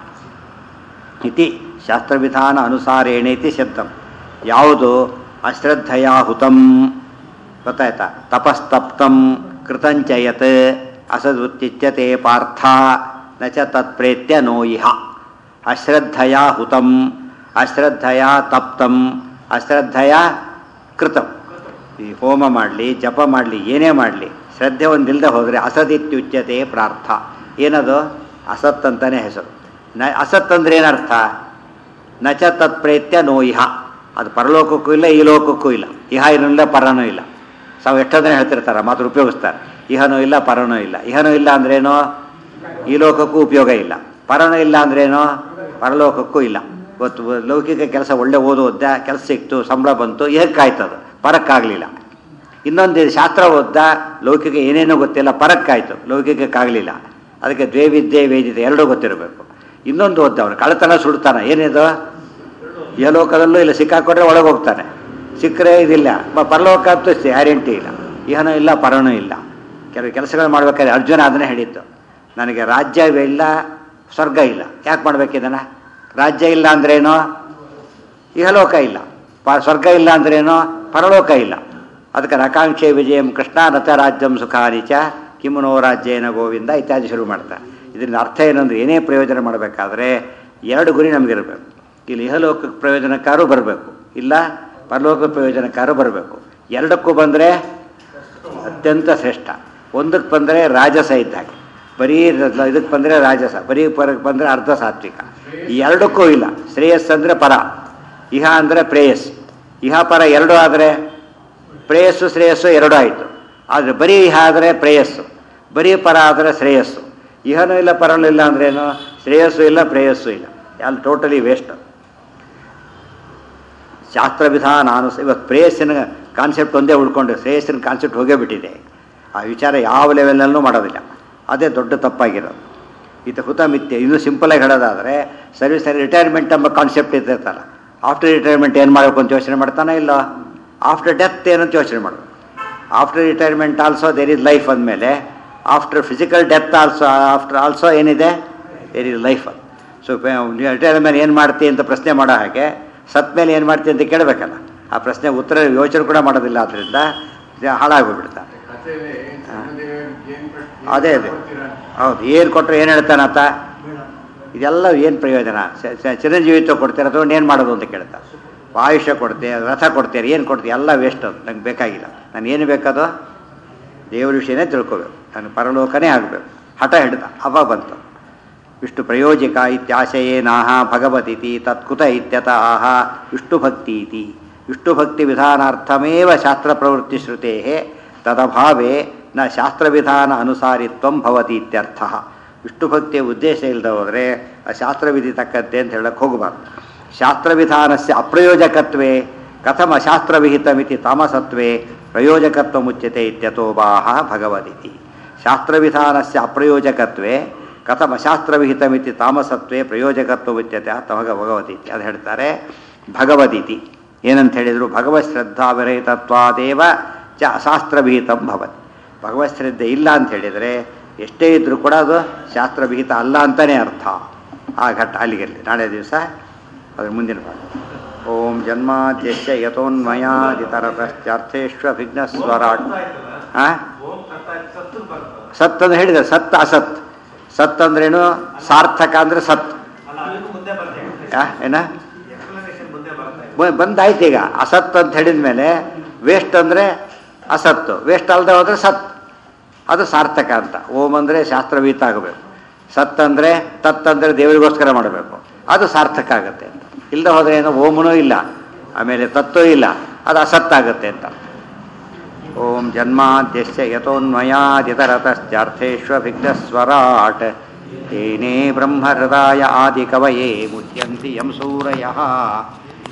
ಇತಿ ಶಾಸ್ತ್ರವಿಧಾನ ಅನುಸಾರೇಣ ಇತಿ ಶಬ್ದಂ ಯಾವುದು ಅಶ್ರದ್ಧೆಯ ಹುತಂ ಗೊತ್ತಾಯ್ತಾ ತಪಸ್ತಪ್ತಂ ಕೃತಂಚಯತ್ ಅಸದುತ್ಯುಚ್ಯತೆ ಪಾರ್ಥ ನ ಚ ತತ್ಪ್ರೇತ್ಯ ನೋ ಇಹ ಅಶ್ರದ್ಧಯ ಹುತಂ ಅಶ್ರದ್ಧಯ ತಪ್ತಂ ಅಶ್ರದ್ಧಯ ಕೃತಂ ಈ ಹೋಮ ಮಾಡಲಿ ಜಪ ಮಾಡಲಿ ಏನೇ ಮಾಡಲಿ ಶ್ರದ್ಧೆ ಒಂದಿಲ್ಲದೆ ಹೋದರೆ ಅಸದಿತ್ಯುಚ್ಯತೆ ಪ್ರಾರ್ಥ ಏನದು ಅಸತ್ ಅಂತಾನೆ ಹೆಸರು ನ ಅಸತ್ ಅಂದ್ರೆ ಏನರ್ಥ ನ ಚ ತತ್ಪ್ರೇತ್ಯ ನೋ ಇಹ ಅದು ಪರಲೋಕಕ್ಕೂ ಇಲ್ಲ ಈ ಲೋಕಕ್ಕೂ ಇಲ್ಲ ಇಹ ಇರಲಿಲ್ಲ ಪರನೂ ಇಲ್ಲ ಸಾವು ಎಷ್ಟೊಂದನೆ ಹೇಳ್ತಿರ್ತಾರೆ ಮಾತ್ರ ಉಪಯೋಗಿಸ್ತಾರೆ ಇಹನೂ ಇಲ್ಲ ಪರನೂ ಇಲ್ಲ ಇಹನೂ ಇಲ್ಲ ಅಂದ್ರೇನು ಈ ಲೋಕಕ್ಕೂ ಉಪಯೋಗ ಇಲ್ಲ ಪರನೂ ಇಲ್ಲ ಅಂದ್ರೇನು ಪರಲೋಕಕ್ಕೂ ಇಲ್ಲ ಇವತ್ತು ಲೌಕಿಕ ಕೆಲಸ ಒಳ್ಳೆ ಓದೋದ ಕೆಲಸ ಸಿಕ್ತು ಸಂಬಳ ಬಂತು ಇಹಕ್ಕಾಯ್ತದು ಪರಕ್ಕಾಗಲಿಲ್ಲ ಇನ್ನೊಂದು ಶಾಸ್ತ್ರ ಓದ್ದ ಲೌಕಿಕ ಏನೇನೋ ಗೊತ್ತಿಲ್ಲ ಪರಕ್ಕಾಯ್ತು ಲೌಕಿಕಕ್ಕಾಗಲಿಲ್ಲ ಅದಕ್ಕೆ ದ್ವೇವಿದ್ಯೆ ವೇದಿದೆ ಎರಡೂ ಗೊತ್ತಿರಬೇಕು ಇನ್ನೊಂದು ಓದ್ದ ಅವನು ಕಳ್ಳತನ ಸುಡ್ತಾನೆ ಏನಿದು ಯಲೋಕದಲ್ಲೂ ಇಲ್ಲ ಸಿಕ್ಕಾಕೊಂಡ್ರೆ ಒಳಗೆ ಹೋಗ್ತಾನೆ ಸಿಕ್ಕರೆ ಇದಿಲ್ಲ ಮ- ಪರಲೋಕ ಅಂತೂ ಗ್ಯಾರಂಟಿ ಇಲ್ಲ ಇಹನೂ ಇಲ್ಲ ಪರನೂ ಇಲ್ಲ ಕೆಲವು ಕೆಲಸಗಳು ಮಾಡ್ಬೇಕಾದ್ರೆ ಅರ್ಜುನ ಅದನ್ನೇ ಹೇಳಿತ್ತು ನನಗೆ ರಾಜ್ಯ ಇಲ್ಲ ಸ್ವರ್ಗ ಇಲ್ಲ ಯಾಕೆ ಮಾಡ್ಬೇಕಿದನ ರಾಜ್ಯ ಇಲ್ಲ ಅಂದ್ರೇನು ಇಹಲೋಕ ಇಲ್ಲ ಪ ಸ್ವರ್ಗ ಇಲ್ಲ ಅಂದ್ರೇನು ಪರಲೋಕ ಇಲ್ಲ ಅದಕ್ಕೆ ನಕಾಂಕ್ಷೆ ವಿಜಯಂ ಕೃಷ್ಣ ರಥ ರಾಜ್ಯಂ ಸುಖಾನಿ ಚ ಕಿಮುನೋ ರಾಜ್ಯೇನ ಗೋವಿಂದ ಇತ್ಯಾದಿ ಶುರು ಮಾಡ್ತಾರೆ ಇದರಿಂದ ಅರ್ಥ ಏನಂದ್ರೆ ಏನೇ ಪ್ರಯೋಜನ ಮಾಡಬೇಕಾದ್ರೆ ಎರಡು ಗುರಿ ನಮಗಿರಬೇಕು ಇಲ್ಲಿ ಇಹಲೋಕ ಪ್ರಯೋಜನಕ್ಕಾರು ಬರಬೇಕು ಇಲ್ಲ ಪರಲೋಕ ಪ್ರಯೋಜನಕ್ಕಾರು ಬರಬೇಕು ಎರಡಕ್ಕೂ ಬಂದರೆ ಅತ್ಯಂತ ಶ್ರೇಷ್ಠ ಒಂದಕ್ಕೆ ಬಂದರೆ ರಾಜಸ ಇದ್ದಾಗೆ ಬರೀ ರ- ಇದಕ್ಕೆ ಬಂದರೆ ರಾಜಸ ಬರೀ ಪರಕ್ಕೆ ಬಂದರೆ ಅರ್ಧ ಸಾತ್ವಿಕ ಈ ಎರಡಕ್ಕೂ ಇಲ್ಲ ಶ್ರೇಯಸ್ ಅಂದರೆ ಪರ ಇಹ ಅಂದರೆ ಪ್ರೇಯಸ್ ಇಹ ಪರ ಎರಡು ಆದರೆ ಪ್ರೇಯಸ್ಸು ಶ್ರೇಯಸ್ಸು ಎರಡೂ ಆಯಿತು ಆದರೆ ಬರೀ ಇಹ ಆದರೆ ಪ್ರೇಯಸ್ಸು ಬರೀ ಪರ ಆದರೆ ಶ್ರೇಯಸ್ಸು ಇಹನೂ ಇಲ್ಲ ಪರನೂ ಇಲ್ಲ ಅಂದ್ರೇನು ಶ್ರೇಯಸ್ಸು ಇಲ್ಲ ಪ್ರೇಯಸ್ಸು ಇಲ್ಲ ಅಲ್ಲಿ ಟೋಟಲಿ ವೇಸ್ಟ್ ಶಾಸ್ತ್ರ ವಿಧಾನ ಅನುಸ ಇವತ್ತು ಪ್ರೇಯಸ್ಸಿನ ಕಾನ್ಸೆಪ್ಟ್ ಒಂದೇ ಉಳ್ಕೊಂಡು ಶ್ರೇಯಸ್ಸಿನ ಕಾನ್ಸೆಪ್ಟ್ ಹೋಗೇ ಬಿಟ್ಟಿದೆ ಆ ವಿಚಾರ ಯಾವ ಲೆವೆಲಲ್ಲೂ ಮಾಡೋದಿಲ್ಲ ಅದೇ ದೊಡ್ಡ ತಪ್ಪಾಗಿರೋದು ಇದು ಹುತಮಿತ್ಯ ಇದು ಸಿಂಪಲಾಗಿ ಹೇಳೋದಾದರೆ ಸರ್ವಿಸ್ ರಿಟೈರ್ಮೆಂಟ್ ಎಂಬ ಕಾನ್ಸೆಪ್ಟ್ ಇರ್ತೈತಲ್ಲ ಆಫ್ಟರ್ ರಿಟೈರ್ಮೆಂಟ್ ಏನು ಮಾಡಬೇಕು ಅಂತ ಯೋಚನೆ ಮಾಡ್ತಾನೆ ಇಲ್ಲ ಆಫ್ಟರ್ ಡೆತ್ ಏನಂತ ಯೋಚನೆ ಮಾಡೋದು after retirement also there is life ಅಂದಮೇಲೆ after physical death also after also ಏನಿದೆ there is life so retire ಮೇಲೆ ಏನು ಮಾಡ್ತಿ ಅಂತ ಪ್ರಶ್ನೆ ಮಾಡೋ ಹಾಗೆ ಸತ್ ಮೇಲೆ ಏನು ಮಾಡ್ತಿ ಅಂತ ಕೇಳಬೇಕಲ್ಲ ಆ ಪ್ರಶ್ನೆ ಉತ್ತರ ಯೋಚನೆ ಕೂಡ ಮಾಡೋದಿಲ್ಲ ಆದ್ದರಿಂದ ಹಾಳಾಗೋಗ್ಬಿಡ್ತಾರೆ ಅದೇ ಅದೇ ಹೌದು ಏನು ಕೊಟ್ಟರೆ ಏನು ಹೇಳ್ತಾನೆ ಆತ ಇದೆಲ್ಲ ಏನು ಪ್ರಯೋಜನ ಸ- ಸ- ಚಿರಂಜೀವಿತ್ವ ಕೊಡ್ತೀರ ಅಥವಾ ಏನು ಮಾಡೋದು ಅಂತ ಕೇಳ್ತಾ ಆಯುಷ್ಯ ಕೊಡ್ತೆ ರಥ ಕೊಡ್ತೀರಿ ಏನು ಕೊಡ್ತೀವಿ ಎಲ್ಲ ವೇಸ್ಟ್ ಅದು ನಂಗೆ ಬೇಕಾಗಿಲ್ಲ ನಾನು ಏನು ಬೇಕದು ದೇವ್ರ ವಿಷಯನೇ ತಿಳ್ಕೋಬೇಕು ನಾನು ಪರಲೋಕನೇ ಆಗಬೇಕು ಹಠ ಹಿಡ್ದ ಅವ ಬಂತು ವಿಷ್ಣು ಪ್ರಯೋಜಕ ಇತ್ಯಾಶಯೇನಾಹ ಭಗವತಿತಿ ತತ್ಕುತ ಇತ್ಯತ ಆಹ ವಿಷ್ಣುಭಕ್ತಿ ಇತಿ ವಿಷ್ಣುಭಕ್ತಿ ವಿಧಾನಾರ್ಥಮೇವ ಶಾಸ್ತ್ರ ಪ್ರವೃತ್ತಿ ಶ್ರುತೆ ತದಭಾವೇ ನ ಶಾಸ್ತ್ರವಿಧಾನ ಅನುಸಾರಿತ್ವಂ ಭವತಿ ಇತ್ಯರ್ಥ ವಿಷ್ಣು ಭಕ್ತಿಯ ಉದ್ದೇಶ ಇಲ್ಲದೆ ಹೋದರೆ ಆ ಶಾಸ್ತ್ರವಿಧಿ ತಕ್ಕಂತೆ ಅಂತ ಹೇಳಕ್ಕೆ ಹೋಗಬಾರ್ದು ಶಾಸ್ತ್ರವಿಧಾನಸ್ಯ ಅಪ್ರಯೋಜಕತ್ವೇ ಕಥಮ ಶಾಸ್ತ್ರವಿಹಿತಮಿತಿ ತಾಮಸತ್ವೇ ಪ್ರಯೋಜಕತ್ವ ಮುಚ್ಯತೆ ಇತ್ಯತೋ ಬಾಹ ಭಗವದಿತಿ ಶಾಸ್ತ್ರವಿಧಾನಸ್ಯ ಅಪ್ರಯೋಜಕತ್ವೇ ಕಥಮ ಶಾಸ್ತ್ರವಿಹಿತಮಿತಿ ತಾಮಸತ್ವೇ ಪ್ರಯೋಜಕತ್ವ ಮುಚ್ಯತೆ ತಮಗ ಭಗವದಿತಿ ಅದು ಹೇಳ್ತಾರೆ ಭಗವದಿತಿ ಏನಂತ ಹೇಳಿದರು ಭಗವತ್ ಶ್ರದ್ಧಾ ವಿರಹಿತತ್ವಾದೇವ ಚ ಅಶಾಸ್ತ್ರವಿಹಿತಂ ಭವತಿ ಭಗವತ್ ಶ್ರದ್ಧೆ ಇಲ್ಲ ಅಂತ ಹೇಳಿದರೆ ಎಷ್ಟೇ ಇದ್ರೂ ಕೂಡ ಅದು ಶಾಸ್ತ್ರವಿಹಿತ ಅಲ್ಲ ಅಂತಲೇ ಅರ್ಥ ಆ ಘಟ್ಟ ಅಲ್ಲಿಗೆಲ್ಲಿ ನಾಳೆ ದಿವಸ ಅದ್ರ ಮುಂದಿನ ಭಾಗ ಓಂ ಜನ್ಮಾದ್ಯಶ್ಯ ಯಥೋನ್ಮಯಾದಿತರತಶ್ಚಾರ್ಥೇಶ್ವ ಸ್ವರಾಟ್ ಆ ಓಂ ಕರ್ತ ಸತ್ತು ಬರ್ತದೆ ಸತ್ ಅಂತ ಹೇಳಿದ್ದಾರೆ ಸತ್ ಅಸತ್ ಸತ್ ಅಂದ್ರೇನು ಸಾರ್ಥಕ ಅಂದ್ರೆ ಸತ್ ಅಲ್ಲ ಅದಕ್ಕೂ ಮುಂದೆ ಬರ್ತದೆ ಆ, ಏನ ಎಕ್ಸ್ಪ್ಲನೇಷನ್ ಮುಂದೆ ಬರ್ತದೆ ಬ- ಬಂದಾಯ್ತು ಈಗ ಅಸತ್ ಅಂತ ಹೇಳಿದ ಮೇಲೆ ವೇಸ್ಟ್ ಅಂದರೆ ಅಸತ್ತು ವೇಸ್ಟ್ ಅಲ್ಲದೆ ಹೋದರೆ ಸತ್ ಅದು ಸಾರ್ಥಕ ಅಂತ ಓಂ ಅಂದರೆ ಶಾಸ್ತ್ರವೀತ ಆಗಬೇಕು ಸತ್ ಅಂದರೆ ತತ್ ಅಂದರೆ ದೇವರಿಗೋಸ್ಕರ ಮಾಡಬೇಕು ಅದು ಸಾರ್ಥಕ ಆಗುತ್ತೆ ಅಂತ ಇಲ್ಲದೆ ಹೋದರೆ ಏನೋ ಓಮನೂ ಇಲ್ಲ ಆಮೇಲೆ ತತ್ತೂ ಇಲ್ಲ ಅದು ಅಸತ್ತಾಗುತ್ತೆ ಅಂತ ಓಂ ಜನ್ಮಾದ್ಯಶ್ಯ ಯಥೋನ್ಮಯಾದಿತರತಶ್ಚಾರ್ಥೇಷ್ವಭಿಘ್ನಸ್ವರಾಟ್ ತೇನೇ ಬ್ರಹ್ಮಹೃದಾಯ ಆದಿಕವಯೇ ಮುಚ್ಯಂತಿ ಯಂ ಸೂರಯಃ